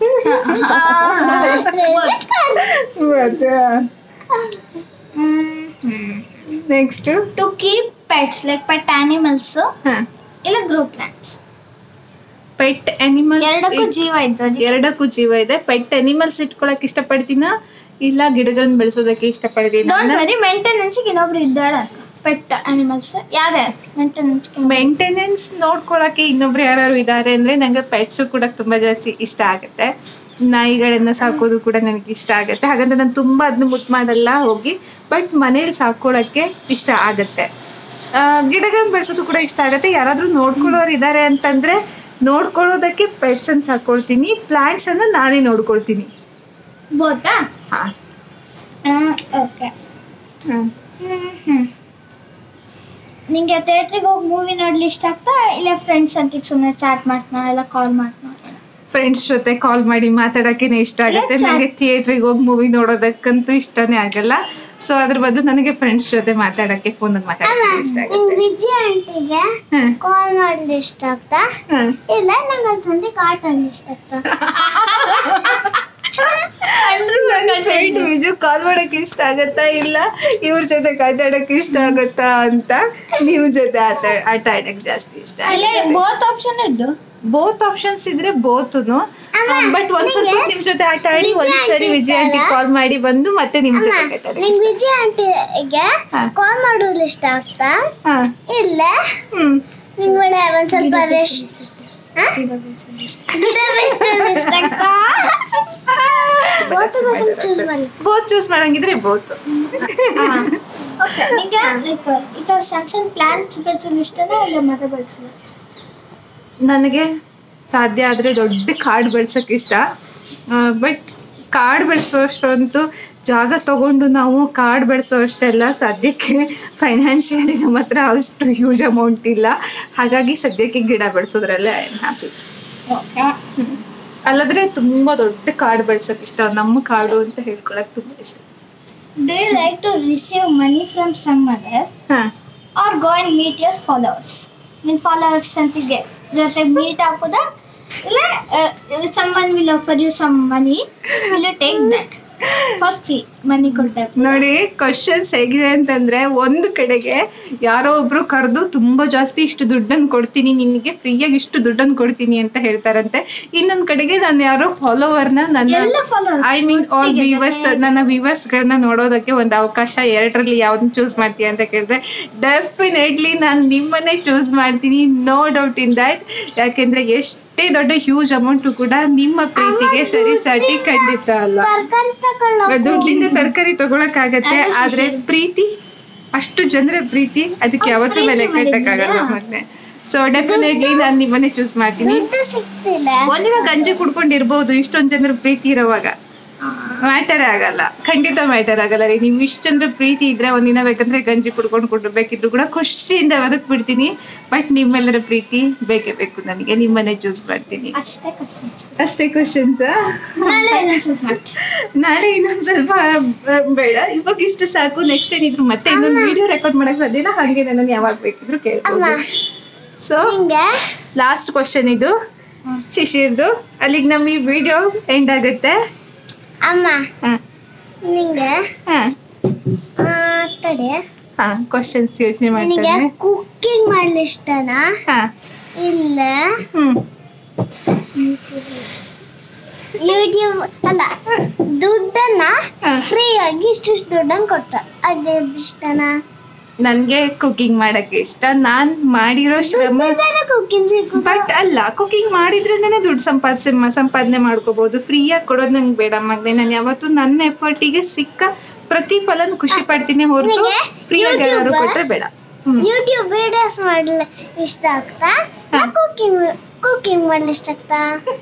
next to keep pets like pet animals ಇಲ್ಲ ಗ್ರೋ ಪ್ಲಾಂಟ್ಸ್ ಪೆಟ್ ಅನಿಮಲ್ಸ್ ಎರಡಕ್ಕೂ ಜೀವ ಇದ್ದು ಅದಕ್ಕೆ ಎರಡಕ್ಕೂ ಜೀವ ಇದೆ ಪೆಟ್ ಅನಿಮಲ್ಸ್ ಇಟ್ಕೊಳಕ್ ಇಷ್ಟಪಡ್ತೀನ ಇಲ್ಲ ಗಿಡಗಳನ್ನ ಬೆಳೆಸೋದಕ್ಕೆ ಇಷ್ಟಪಡ್ತೀನಿ ಡೋಂಟ್ ವರಿ ಮೇಂಟೆನೆನ್ಸ್ಗೆ ಇನ್ನೊಬ್ರು ಇದ್ದಾಳ ಪೆಟ್ ಅನಿಮಲ್ಸ್ ಯಾರೇ ಮೇಂಟೆನೆನ್ಸ್ ಮೇಂಟೆನೆನ್ಸ್ ನೋಡ್ಕೊಳಕ್ಕೆ ಇನ್ನೊಬ್ರು ಯಾರು ಇದ್ದಾರೆ ಅಂದ್ರೆ ನಂಗೆ ಪೆಟ್ಸ್ ಕೂಡ ತುಂಬಾ ಜಾಸ್ತಿ ಇಷ್ಟ ಆಗುತ್ತೆ ನಾಯಿಗಳನ್ನ ಸಾಕೋದು ಕೂಡ ನನಗೆ ಇಷ್ಟ ಆಗುತ್ತೆ ಹಾಗಂತ ನಾನು ತುಂಬಾ ಅದನ್ನ ಮುದ್ದು ಮಾಡಲ್ಲ ಹೋಗಿ ಬಟ್ ಮನೇಲಿ ಸಾಕೊಳ್ಳೋಕ್ಕೆ ಇಷ್ಟ ಆಗುತ್ತೆ ಆ, ಗಿಡಗಳನ್ನ ಬೆಳೆಸೋದು ಕೂಡ ಇಷ್ಟ ಆಗುತ್ತೆ ಯಾರಾದ್ರೂ ನೋಡ್ಕೊಳ್ಳೋರು ಇದ್ದಾರೆ ಅಂತಂದ್ರೆ ನೋಡ್ಕೊಳ್ಳೋದಕ್ಕೆ ಪೆಟ್ಸ್ ಅನ್ನು ಸಾಕೊಳ್ತೀನಿ ಪ್ಲಾಂಟ್ಸ್ ಅನ್ನ ನಾನೇ ನೋಡ್ಕೊಳ್ತೀನಿ ಬೋತಾ ಹಾ ಓಕೆ ನಿಂಗೆ ಥಿಯೇಟ್ರಿಗೆ ಹೋಗಿ ಮೂವಿ ನೋಡ್ಲಿ ಇಷ್ಟ ಆಗ್ತಾ ಇಲ್ಲ ಫ್ರೆಂಡ್ಸ್ ಅಂತಿಗೆ ಸುಮ್ಮನೆ ಚಾಟ್ ಮಾಡ್ತಾನ ಇಲ್ಲ ಕಾಲ್ ಮಾಡ್ತಾನ ಫ್ರೆಂಡ್ಸ್ ಜೊತೆ ಕಾಲ್ ಮಾಡಿ ಮಾತಾಡೋಕ್ಕೇನೆ ಇಷ್ಟ ಆಗುತ್ತೆ ಇಲ್ಲ, chat- ನನಗೆ ಥಿಯೇಟ್ರಿಗೆ ಹೋಗಿ ಮೂವಿ ನೋಡೋದಕ್ಕಂತೂ ಇಷ್ಟನೇ ಆಗಲ್ಲ ಸೊ ಅದ್ರ ಬದಲು ನನಗೆ ಫ್ರೆಂಡ್ಸ್ ಜೊತೆ ಮಾತಾಡಕ್ಕೆ ಫೋನಲ್ಲಿ ಮಾತಾಡೋಕ್ಕೆ ಇಷ್ಟ ಆಗುತ್ತೆ ವಿಜಯ್ ಆಂಟಿಗೆ ಹ್ಮ್. ಕಾಲ್ ಮಾಡ್ಲಿ ಇಷ್ಟ ಆಗ್ತಾ ಹ್ಮ್. ಇಲ್ಲ ನಂಗೆ ಒಂದು ಸಂಜೆ ಆಟ ಆಡ್ಲಿ ಇಷ್ಟ ಆಗ್ತಾ ನನ್ನ ಫ್ರೆಂಡ್ ವಿಜು ಕಾಲ್ ಮಾಡಕ್ಕೆ ಇಷ್ಟ ಆಗತ್ತಾ ಇಲ್ಲ ಇವ್ರ ಜೊತೆ ಆಟಾಡಕ್ಕೆ ಇಷ್ಟ ಆಗತ್ತಾ ಅಂತ ನೀವು ಜೊತೆ ಆಟ ಆಟ ಆಡಕ್ಕೆ ಜಾಸ್ತಿ ಇಷ್ಟ ಅಲ್ಲೇ ಬೋತ್ ಆಪ್ಷನ್ ಇದ್ದು ಬೋತ್ ಆಪ್ಷನ್ಸ್ ಇದ್ರೆ ಬೋತುನು ಬಟ್ ಒಂದ್ ಸ್ವಲ್ಪ ಹೊತ್ತು ನಿಮ್ ಜೊತೆ ಆಟ ಆಡಿ ವಿಜಯ ಒಂದ್ಸರಿ aunty ವಿಜಯ ಆಂಟಿ ಇದ್ದಾರಾ? ಕಾಲ್ ಮಾಡಿ ಬಂದು ಮತ್ತೆ ನಿಮ್ ಜೊತೆ ಆಟ ಆಡಿ ನಿಂಗ್ ವಿಜಯ ಆಂಟಿಗೆ ಹಾ. ಕಾಲ್ ಮಾಡೋದು ಇಷ್ಟ ಆಗ್ತಾ ಹಾ ಇಲ್ಲ ಹ್ಮ್ ನಿಂಗ್ ಒಳ್ಳೆ ಒಂದ್ ಸ್ವಲ್ಪ ರೆಸ್ಟ್ ಗಿಡ ಬೆಸ್ಟ್ ಇಷ್ಟ ಆಗ್ತಾ ಬೋತ್ ಚೂಸ್ ಮಾಡಿ ಬೋತ್ ಚೂಸ್ ಮಾಡಂಗಿದ್ರೆ ಬೋತ್ ಓಕೆ ನಿಂಗೆ ಲೈಕ್ ಈ ತರ ಸಣ್ಣ ಸಣ್ಣ ಪ್ಲಾಂಟ್ಸ್ ಬೆಳೆಸಲು ಇಷ್ಟನಾ ಇಲ್ಲ ಮರ ಬೆಳೆಸಲು ನನಗೆ ಸಾಧ್ಯ ಆದರೆ ದೊಡ್ಡ ಕಾಡು ಬೆಳ್ಸೋಕೆ ಇಷ್ಟ ಬಟ್ ಕಾಡು ಬೆಳೆಸೋಷ್ಟಂತೂ ಜಾಗ ತಗೊಂಡು ನಾವು ಕಾಡು ಬೆಳೆಸೋ ಅಷ್ಟೆಲ್ಲ ಸದ್ಯಕ್ಕೆ ಫೈನಾನ್ಷಿಯಲಿ ನಮ್ಮ ಹತ್ರ ಅಷ್ಟು ಹ್ಯೂಜ್ ಅಮೌಂಟ್ ಇಲ್ಲ ಹಾಗಾಗಿ ಸದ್ಯಕ್ಕೆ ಗಿಡ ಬೆಳೆಸೋದ್ರಲ್ಲೇ ಐ ಆಮ್ ಹ್ಯಾಪಿ ಅಲ್ಲದ್ರೆ ತುಂಬ ದೊಡ್ಡ ಕಾಡು ಬೆಳ್ಸೋಕೆ ಇಷ್ಟ ನಮ್ಮ ಕಾಡು ಅಂತ ಹೇಳ್ಕೊಳಕ್ ತುಂಬ ಇಷ್ಟ Do you like to receive money from some other ಹಾಂ or go and meet your followers? ನಿನ್ ಫಾಲೋವರ್ಸ್ ಅಂತಿಗೆ ಜೊತೆ ಮೀಟ್ ಹಾಕೋದ ಇಲ್ಲ someone will offer you some money will you take that for free money ಕೊಡ್ತಾರೆ ನೋಡಿ ಕ್ವಶನ್ಸ್ ಹೇಗಿದೆ ಅಂತಂದ್ರೆ ಒಂದು ಕಡೆಗೆ ಯಾರೋ ಒಬ್ರು ಕರೆದು ತುಂಬಾ ಜಾಸ್ತಿ ಇಷ್ಟು ದುಡ್ಡನ್ನು ಕೊಡ್ತೀನಿ ನಿನಗೆ ಫ್ರೀಯಾಗಿ ಇಷ್ಟು ದುಡ್ಡನ್ನು ಕೊಡ್ತೀನಿ ಅಂತ ಹೇಳ್ತಾರಂತೆ ಇನ್ನೊಂದ್ ಕಡೆಗೆ ನಾನು ಯಾರೋ ಫಾಲೋವರ್ನ ನನ್ನ ಎಲ್ಲ followers ಐ ಮೀನ್ ಆಲ್ ಒಟ್ಟಿಗೆ ವ್ಯೂವರ್ಸ್ ನನ್ನ ವ್ಯೂವರ್ಸ್ಗಳನ್ನ ನೋಡೋದಕ್ಕೆ ಒಂದು ಅವಕಾಶ ಎರಡರಲ್ಲಿ ಯಾವ್ದನ್ನ ಚೂಸ್ ಮಾಡ್ತೀಯ ಅಂತ ಕೇಳಿದ್ರೆ ಡೆಫಿನೆಟ್ಲಿ ನಾನು ನಿಮ್ಮನ್ನೇ ಚೂಸ್ ಮಾಡ್ತೀನಿ ನೋ ಡೌಟ್ ಇನ್ ದ್ಯಾಟ್ ಯಾಕೆಂದ್ರೆ ಎಷ್ಟೇ ದೊಡ್ಡ ಹ್ಯೂಜ್ ಅಮೌಂಟು ಕೂಡ ನಿಮ್ಮ ಪ್ರೀತಿಗೆ ಸರಿ ಸರಿ ಖಂಡಿತ ಅಲ್ಲ ತರ್ಕಾರಿ ತಕೊಳ್ಳೋ ದುಡ್ಡಿಂದ ತರಕಾರಿ ತಗೊಳಕ್ಕಾಗತ್ತೆ ಅದು ಆದ್ರೆ ಶಿಶಿರ್. ಪ್ರೀತಿ ಅಷ್ಟು ಜನರ ಪ್ರೀತಿ ಅದಕ್ಕೆ ಅವ್ರು ಯಾವತ್ತೂ ಬೆಲೆ ಪ್ರೀತಿ ಕಟ್ಟಕ್ಕಾಗಲ್ಲ ಮಾಡಿದ್ಯಾ? ಮತ್ತೆ ಸೊ ಡೆಫಿನೆಟ್ಲಿ ನಾನು ನಿಮ್ಮನ್ನೇ ಚೂಸ್ ಮಾಡ್ತೀನಿ ದುಡ್ಡು ಸಿಗ್ತಿಲ್ಲ ಒಂದಿನ ಗಂಜಿ ಕುಡ್ಕೊಂಡಿರ್ಬೋದು ಇಷ್ಟೊಂದ್ ಜನರ ಪ್ರೀತಿ ಇರೋವಾಗ ಮ್ಯಾಟರ್ ಆಗಲ್ಲ ಖಂಡಿತ ಮ್ಯಾಟರ್ ಆಗಲ್ಲ ರೀ ನೀವು ಇಷ್ಟು ಜನರ ಪ್ರೀತಿ ಇದ್ರೆ ಒಂದಿನ ಬೇಕಂದ್ರೆ ಗಂಜಿ ಕುಡ್ಕೊಂಡು ಕುಡ್ಬೇಕಿದ್ರು ಕೂಡ ಖುಷಿಯಿಂದ ಬದುಕ್ ಬಿಡ್ತೀನಿ ಬಟ್ ನಿಮ್ಮೆಲ್ಲರ ಪ್ರೀತಿ ಬೇಕೇ ಬೇಕು ನನಗೆ ನಿಮ್ಮನ್ನೇ ಚೂಸ್ ಮಾಡ್ತೀನಿ ಅಷ್ಟೇ ಕಷ್ಟ ಅಷ್ಟೇ ಕ್ವಶನ್ಸ್ ನಾಳೆ ಇನ್ನೊಂದ್ ಸ್ವಲ್ಪ ಮಾಡ್ತೀನಿ ನಾಳೆ ಇನ್ನೊಂದ್ ಸ್ವಲ್ಪ ಆ, ಬೇಡ ಇವಾಗ ಇಷ್ಟು ಸಾಕು ನೆಕ್ಸ್ಟ್ ಏನಿದ್ರು ಮತ್ತೆ ಇನ್ನೊಂದು ವಿಡಿಯೋ ರೆಕಾರ್ಡ್ ಮಾಡಕ್ ಸಾಧ್ಯ ಇಲ್ಲ ಹಾಗೆ ನಾನು ಯಾವಾಗ ಬೇಕಿದ್ರು ಕೇಳ್ಬೋದು ಅಮ್ಮ. ಸೊ ಹಿಂಗೆ ಲಾಸ್ಟ್ ಕ್ವಶನ್ ಇದು ಶಿಶಿರ್ದು ಅಲ್ಲಿಗೆ ನಮ್ಮ ಈ ವಿಡಿಯೋ ಎಂಡ್ ಆಗುತ್ತೆ ಅಮ್ಮ ಹಾ ನಿಂಗೆ ಹಾ ಆ, ತಡೆ ಹಾ ಕ್ವಶನ್ಸ್ ಯೋಚನೆ ನಿನಗೆ ಮಾಡ್ತಾರೆ ಕುಕ್ಕಿಂಗ್ ಮಾಡ್ಲಿ ಇಷ್ಟನಾ ಹಾ ಇಲ್ಲ ಹ್ಮ್ ಯೂಟ್ಯೂಬ್ ಅಲ್ಲ ದುಡ್ಡನ್ನ ಹಾ. ಫ್ರೀ ಆಗಿ ಇಷ್ಟಿಷ್ಟು ದುಡ್ಡನ್ನ ಕೊಡ್ತಾರೆ ಅದೇ ಇಷ್ಟನಾ ನನ್ಗೆ ಕುಕಿಂಗ್ ಮಾಡಕ್ಕೆ ಇಷ್ಟ ನಾನ್ ಮಾಡಿರೋ ಶ್ರಮ ಕುಕ್ಕಿಂಗ್ ಬಟ್ ಅಲ್ಲ ಕುಕಿಂಗ್ ಮಾಡಿದ್ರೇನೆ ದುಡ್ಡು ಸಂಪಾದಿಸಿ ಸಂಪಾದನೆ ಮಾಡ್ಕೋಬಹುದು ಫ್ರೀಯಾಗಿ ಕೊಡೋದು ನಂಗೆ ಬೇಡ ಮಗನೆ ನಾನು ಯಾವತ್ತೂ ನನ್ನ ಎಫರ್ಟಿಗೆ ಸಿಕ್ಕ ಪ್ರತಿಫಲನ ಖುಷಿ ಪಡ್ತೀನಿ ಹೊರತು ನನಗೆ ಫ್ರೀಯಾಗಿ ಯಾರು YouTube- ಕೊಟ್ರೆ ಬೇಡ ಹ್ಮ್ ಯೂಟ್ಯೂಬ್ ವಿಡಿಯೋಸ್ ಮಾಡ್ಲಿ ಇಷ್ಟ ಆಗ್ತಾ ಹಾ. ಕುಕ್ಕಿಂಗ್ ಕುಕ್ಕಿಂಗ್ ಮಾಡ್ಲಿ ಇಷ್ಟ ಆಗ್ತಾ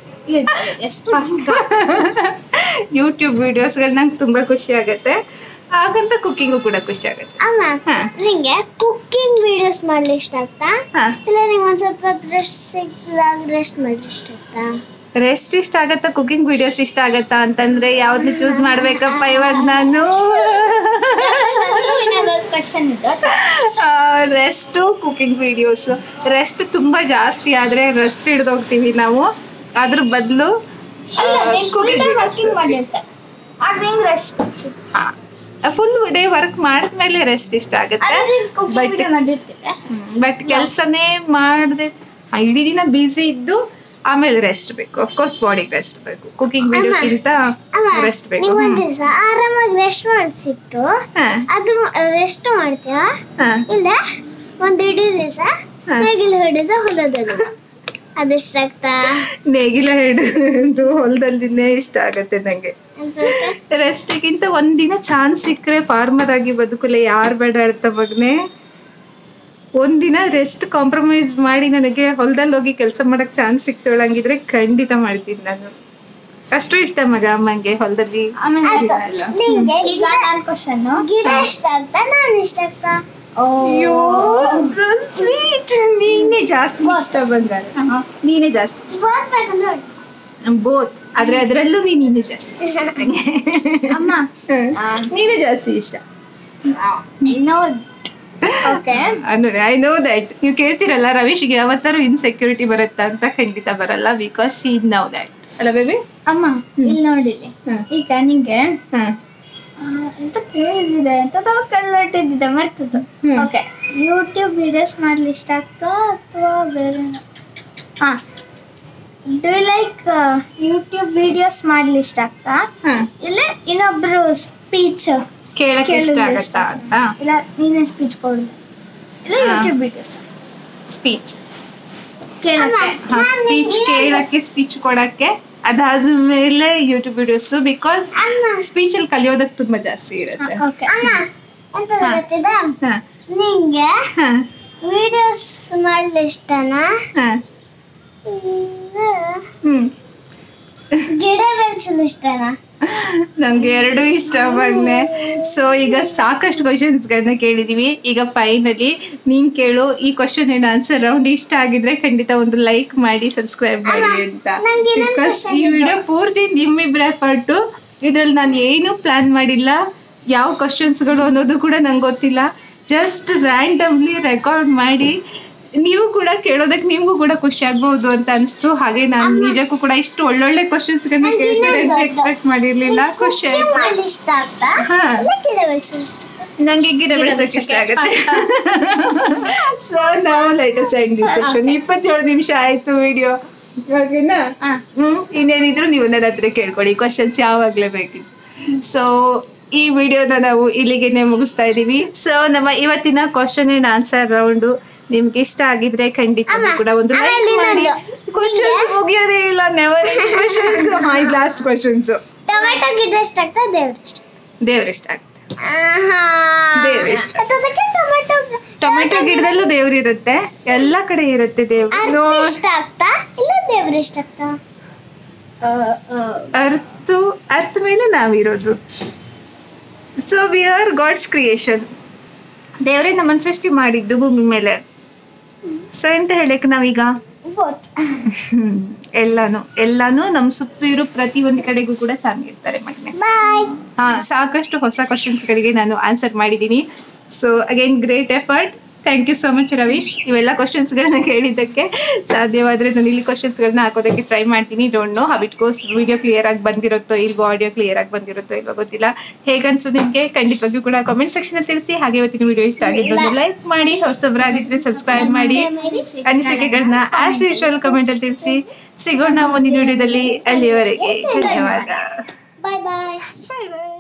ಯೂಟ್ಯೂಬ್ ವಿಡಿಯೋಸ್ಗಳು ನಂಗೆ ತುಂಬಾ ಖುಷಿ ಆಗುತ್ತೆ ಹಾಗಂತ ಕುಕ್ಕಿಂಗು ಕೂಡ ಖುಷಿ ಆಗುತ್ತೆ ಅಮ್ಮ ಹಾ. ನಿಂಗೆ ಕುಕ್ಕಿಂಗ್ ವಿಡಿಯೋಸ್ ಮಾಡ್ಲಿ ಇಷ್ಟ ಆಗ್ತಾ ಹಾ ಇಲ್ಲ ನಿಂಗೆ ಒಂದ್ ಸ್ವಲ್ಪ ರೆಸ್ಟ್ ಸಿಕ್ಕಿದಾಗ ರೆಸ್ಟ್ ಮಾಡ್ಲಿ ಇಷ್ಟ ಆಗ್ತಾ ರೆಸ್ಟ್ ಇಷ್ಟ ಆಗತ್ತಾ ಕುಕಿಂಗ್ ವಿಡಿಯೋಸ್ ಇಷ್ಟ ಆಗತ್ತಾ ಅಂತಂದ್ರೆ ಯಾವ್ದು ಚೂಸ್ ಮಾಡ್ಬೇಕಪ್ಪ ಇವಾಗ ನಾನು ಕ್ವಶನ್ ಇದ್ದು ರೆಸ್ಟು ಕುಕಿಂಗ್ ವಿಡಿಯೋಸ್ ರೆಸ್ಟ್ ತುಂಬಾ ಜಾಸ್ತಿ ಆದ್ರೆ ರೆಸ್ಟ್ ಹಿಡ್ದೋಗ್ತೀವಿ ನಾವು ಅದ್ರ ಬದಲು ಕುಕಿಂಗ್ ವರ್ಕಿಂಗ್ ಮಾಡಿರ್ತಾರೆ ಆಗ ನಿಂಗೆ ರೆಸ್ಟ್ ಫುಲ್ ಡೇ ವರ್ಕ್ ಮಾಡಿದ್ಮೇಲೆ ರೆಸ್ಟ್ ಇಷ್ಟ ಆಗುತ್ತೆ ಕುಕಿಂಗ್ But- ಮಾಡಿರ್ತಿಲ್ಲ ಬಟ್ ಕೆಲಸನೇ ಮಾಡದೆ ಇಡೀ ದಿನ ಬ್ಯುಸಿ ಇದ್ದು ಆಮೇಲೆ ರೆಸ್ಟ್ ಬೇಕು ಅಫ್ಕೋರ್ಸ್ ಬಾಡಿಗೆ ರೆಸ್ಟ್ ಬೇಕು ಕುಕಿಂಗ್ ವಿಡಿಯೋಕ್ಕಿಂತ ರೆಸ್ಟ್ ಬೇಕು ನೀವು ಒಂದ್ ಹ್ಮ್. ದಿವಸ ಆರಾಮಾಗಿ ರೆಸ್ಟ್ ಮಾಡ್ಸಿಟ್ಟು ಹಾ, ಅದು ರೆಸ್ಟ್ ಮಾಡ್ತೀರಾ ಹಾ. ಇಲ್ಲ ಒಂದ್ ಇಡೀ ದಿವಸ ಹಾ. ನೇಗಿಲು ಹಿಡಿದು ಹೊಲೋದು ಅದಿಷ್ಟ ಆಗ್ತಾ ನೇಗಿಲ ಹಿಡಿದು ಹೊಲದಲ್ಲಿನೇ ಇಷ್ಟ ಆಗತ್ತೆ ನಂಗೆ ಅಂತ ರೆಸ್ಟಿಗಿಂತ ಒಂದಿನ ಚಾನ್ಸ್ ಸಿಕ್ಕರೆ ಫಾರ್ಮರ್ ಆಗಿ ಬದುಕಲೆ ಯಾರು ಬೇಡ ಹೇಳ್ತಾ ಮಗನೆ ಒಂದಿನ ರೆಸ್ಟ್ ಕಾಂಪ್ರಮೈಸ್ ಮಾಡಿ ನನಗೆ ಹೊಲದಲ್ಲಿ ಹೋಗಿ ಕೆಲಸ ಮಾಡಕ್ ಚಾನ್ಸ್ ಸಿಕ್ತೊಳಂಗಿದ್ರೆ ಖಂಡಿತ ಮಾಡ್ತೀನಿ ನಾನು ಅಷ್ಟು ಇಷ್ಟ ಮಗ ಅಮ್ಮಂಗೆ ಹೊಲದಲ್ಲಿ ಆಯ್ತು. ನಿಂಗೆ ಈಗ ನಾನ್ ಕ್ವಶನ್ ಗಿಡ ಇಷ್ಟ ಆಗ್ತಾ ನಾನ್ ಇಷ್ಟ ಆಗ್ತಾ ಅಯ್ಯೋ ಸ್ವೀಟ್ ನೀನೇ ಜಾಸ್ತಿ ಇಷ್ಟ ಬಂಗಾರ ನೀನೇ ಜಾಸ್ತಿ ಬೋತ್ಬೇಕಂದ್ರೆ ಬೋತ್ ಆದ್ರೆ ಅದರಲ್ಲೂ ನೀನೇ ಜಾಸ್ತಿ ಅಮ್ಮ ನೀನೇ ಜಾಸ್ತಿ ಇಷ್ಟ ಇನ್ನೂ ಓಕೆ ಅಂದ್ರೆ ಐ ನೋ ದಟ್ ನೀವು ಕೇಳ್ತಿರಲ್ಲ ರವೀಶ್ಗೆ ಯಾವತ್ತಾರು ಇನ್ಸೆಕ್ಯೂರಿಟಿ ಬರುತ್ತಾ ಅಂತ ಖಂಡಿತ ಬರಲ್ಲ ಬಿಕಾಸ್ ಸಿ ನೌ ದಟ್ ಅಲ್ಲ ಬೇಬಿ ಅಮ್ಮ ಇಲ್ಲಿ ನೋಡಿಲಿ ಹ್ಮ್. ಈಗ ನಿಂಗೆ ಹಾ ಆ, ಎಂತ ಕೇಳಿದಿದೆ ಅಂತ ಕಳ್ಳೊಟ್ಟಿದ್ದಿದೆ ಮರ್ತದ್ದು ಹ್ಮ್. ಓಕೆ ಯೂಟ್ಯೂಬ್ ವಿಡಿಯೋಸ್ ಮಾಡ್ಲಿ ಇಷ್ಟ ಆಗ್ತಾ ಅಥವಾ ಬೇರೆ ಹಾ ಡೂ ಲೈಕ್ ಯೂಟ್ಯೂಬ್ ವಿಡಿಯೋಸ್ ಮಾಡ್ಲಿ ಇಷ್ಟ ಆಗ್ತಾ ಹ್ಮ್ ಇಲ್ಲ ಇನ್ನೊಬ್ರು ಸ್ಪೀಚ್ ಕೇಳಕ್ಕೆ ಇಷ್ಟ ಕೇಳಲು ಆಗತ್ತಾ ಅಂತ ಇಲ್ಲ ನೀನೇ ಸ್ಪೀಚ್ ಕೊಡುದು ಇಲ್ಲ ಹಾ. ಯೂಟ್ಯೂಬ್ ವಿಡಿಯೋಸ್ ಸ್ಪೀಚ್ ಕೇಳಕ್ಕೆ ಸ್ಪೀಚ್ ಕೇಳಕ್ಕೆ ಸ್ಪೀಚ್ ಕೊಡಕ್ಕೆ ಅದಾದ್ಮೇಲೆ ಯೂಟ್ಯೂಬ್ ವಿಡಿಯೋಸ್ ಬಿಕಾಸ್ ಸ್ಪೀಚ್ ಅಲ್ಲಿ ಕಲಿಯೋದಕ್ಕೆ ತುಂಬಾ ಜಾಸ್ತಿ ಇರುತ್ತೆ ಓಕೆ ಎಂತ ಹಾ. ಗೊತ್ತಿದೆ ಹ, ನಿಂಗೆ ಹ, ವಿಡಿಯೋಸ್ ಮಾಡ್ಲಿ ಇಷ್ಟನಾ ಹ. ಇಲ್ಲ ಹ್ಮ್ ಗಿಡ ಬೆಳೆಸಲು ಇಷ್ಟನಾ ನಂಗೆ ಎರಡು ಇಷ್ಟ ಮಗ್ನೆ ಸೊ ಈಗ ಸಾಕಷ್ಟು ಕ್ವಶನ್ಸ್ಗಳನ್ನ ಕೇಳಿದೀವಿ ಈಗ ಫೈನಲಿ ನೀನ್ ಕೇಳು ಈ ಕ್ವಶನ್ ಏನ್ ಆನ್ಸರ್ ರೌಂಡ್ ಇಷ್ಟ ಆಗಿದ್ರೆ ಖಂಡಿತ ಒಂದು ಲೈಕ್ ಮಾಡಿ ಸಬ್ಸ್ಕ್ರೈಬ್ ಮಾಡಿ ಅಂತ ನಂಗೆ ಇನ್ನೊಂದು ಬಿಕಾಸ್ question ಈ ವಿಡಿಯೋ ಪೂರ್ತಿ ನಿಮ್ಮಿಬ್ಬರ ಎಫರ್ಟು ಇದ್ರಲ್ಲಿ ನಾನು ಏನು ಪ್ಲಾನ್ ಮಾಡಿಲ್ಲ ಯಾವ ಕ್ವಶನ್ಸ್ಗಳು ಅನ್ನೋದು ಕೂಡ ನಂಗೆ ಗೊತ್ತಿಲ್ಲ ಜಸ್ಟ್ ರ್ಯಾಂಡಮ್ಲಿ ರೆಕಾರ್ಡ್ ಮಾಡಿ ನೀವು ಕೂಡ ಕೇಳೋದಕ್ಕೆ ನಿಮಗೂ ಕೂಡ ಖುಷಿ ಆಗ್ಬಹುದು ಅಂತ ಅನಿಸ್ತು ಹಾಗೆ ನಾನು ನಿಜಕ್ಕೂ ಕೂಡ ಇಷ್ಟು ಒಳ್ಳೊಳ್ಳೆ ಕ್ವಶನ್ಸ್ಗಳನ್ನ ನಂಗೆ ಕೇಳ್ತಾರೆ ಅಂತ ಇನ್ನೊಂದು ಎಕ್ಸ್ಪೆಕ್ಟ್ ಮಾಡಿರ್ಲಿಲ್ಲ ಖುಷಿ ಕುಕಿಂಗ್ ಆಯ್ತು ಮಾಡ್ಲಿ ಇಷ್ಟ ಆಗ್ತಾ ಹಾ ಇಲ್ಲ ಗಿಡ ಬೆಳೆಸಲು ಇಷ್ಟ ನಂಗೆ ಗಿಡ ಬೆಳೆಸೋಕೆ ಇಷ್ಟ ಆಗುತ್ತೆ ಸೊ ನಾವು ಲೇಟೆಸ್ಟ್ ಎಂಡ್ ಡಿಸ್ಕಷನ್ ಇಪ್ಪತ್ತೇಳು ನಿಮಿಷ ಆಯ್ತು ವಿಡಿಯೋ ಓಕೆನಾ ಹಾ. ಹ್ಮ್ ಇನ್ನೇನಿದ್ರು ನೀವು ನನ್ನ ಹತ್ರ ಕೇಳ್ಕೊಳ್ಳಿ ಕ್ವಶನ್ಸ್ ಯಾವಾಗಲೇ ಬೇಕಿತ್ತು ಸೊ ಈ ವಿಡಿಯೋನ ನಾವು ಇಲ್ಲಿಗೆನೆ ಮುಗಿಸ್ತಾ ಇದ್ದೀವಿ ಸೊ ನಮ್ಮ ಇವತ್ತಿನ ಕ್ವಶನ್ ಅಂಡ್ ಆನ್ಸರ್ ರೌಂಡು ನಿಮ್ಗೆ ಇಷ್ಟ ಆಗಿದ್ರೆ ಖಂಡಿತ ಕೂಡ ಒಂದು ಲೈಕ್ ಆಮೇಲೆ ಮಾಡಿ ಇನ್ನೊಂದು. ಕ್ವಶನ್ಸ್ ಮುಗಿಯೋದೇ ಇಲ್ಲ never questions my last questions tomato ಗಿಡ ಇಷ್ಟ ಆಗ್ತಾ ದೇವ್ರ ಇಷ್ಟ ದೇವ್ರ ಇಷ್ಟ ಆಗುತ್ತೆ ಆಹಾ. ದೇವ್ರ ಇಷ್ಟ. ಅದಕ್ಕೆ ಟೊಮೆಟೊ ಟೊಮೆಟೊ ಗಿಡದಲ್ಲೂ ದೇವ್ರು ಇರುತ್ತೆ ಎಲ್ಲ ಕಡೆ ಇರುತ್ತೆ ದೇವ್ರು ಅರ್ಥ ಇಷ್ಟ ಆಗ್ತಾ ಇಲ್ಲ ದೇವ್ರ ಇಷ್ಟ ಆಗ್ತಾ ಅರ್ಥ ಅರ್ಥ ಮೇಲೆ ನಾವಿರೋದು so we are God's creation ದೇವರೇ ನಮ್ಮನ್ನು ಸೃಷ್ಟಿ ಮಾಡಿದ್ದು ಭೂಮಿ ಮೇಲೆ ಸೊ ಎಂತ ಹೇಳಕ್ಕೆ ನಾವೀಗ ಬೋತ್ ಹ್ಮ್, ಎಲ್ಲಾನು ಎಲ್ಲಾನು ನಮ್ಮ ಸುತ್ತ ಇರೋ ಪ್ರತಿ ಒಂದು ಕಡೆಗೂ ಕೂಡ ಚೆನ್ನಾಗಿರ್ತಾರೆ ಮಗನೆ ಬಾಯ್ ಹಾ ಸಾಕಷ್ಟು ಹೊಸ ಕ್ವಶನ್ಸ್ಗಳಿಗೆ ನಾನು ಆನ್ಸರ್ ಮಾಡಿದ್ದೀನಿ so again great effort thank you so much Ravish ಇವೆಲ್ಲ ಕ್ವಶನ್ಸ್ಗಳನ್ನ ಕೇಳಿದ್ದಕ್ಕೆ ಸಾಧ್ಯವಾದರೆ ನಾನು ಇಲ್ಲಿ ಕ್ವಶನ್ಸ್ಗಳನ್ನ ಹಾಕೋದಕ್ಕೆ ಟ್ರೈ ಮಾಡ್ತೀನಿ don't know habit cause video clear ಆಗಿ ಬಂದಿರುತ್ತೋ ಇಲ್ವೋ ಆಡಿಯೋ ಕ್ಲಿಯರ್ ಆಗಿ ಬಂದಿರುತ್ತೋ ಇಲ್ವೋ ಗೊತ್ತಿಲ್ಲ ಹೇಗನ್ಸು ನಿಮಗೆ ಖಂಡಿತವಾಗಿಯೂ ಕೂಡ ಕಾಮೆಂಟ್ ಸೆಕ್ಷನ್ ತಿಳಿಸಿ ಹಾಗೆ ಇವತ್ತಿನ ವಿಡಿಯೋ ಇಷ್ಟ ಆಗಿದ್ದು ಲೈಕ್ ಮಾಡಿ ಹೊಸಬರಾಗಿದ್ರೆ ಸಬ್ಸ್ಕ್ರೈಬ್ ಮಾಡಿ ಅನಿಸಿಕೆಗಳನ್ನ ಆಸ್ ಯೂಶುವಲ್ ಕಮೆಂಟ್ ಅಲ್ಲಿ ತಿಳಿಸಿ ಸಿಗೋಣ ಮುಂದಿನ ವಿಡಿಯೋದಲ್ಲಿ ಅಲ್ಲಿಯವರೆಗೆ ಧನ್ಯವಾದ ಬಾಯ್ ಬಾಯ್ ಬಾಯ್ ಬಾಯ್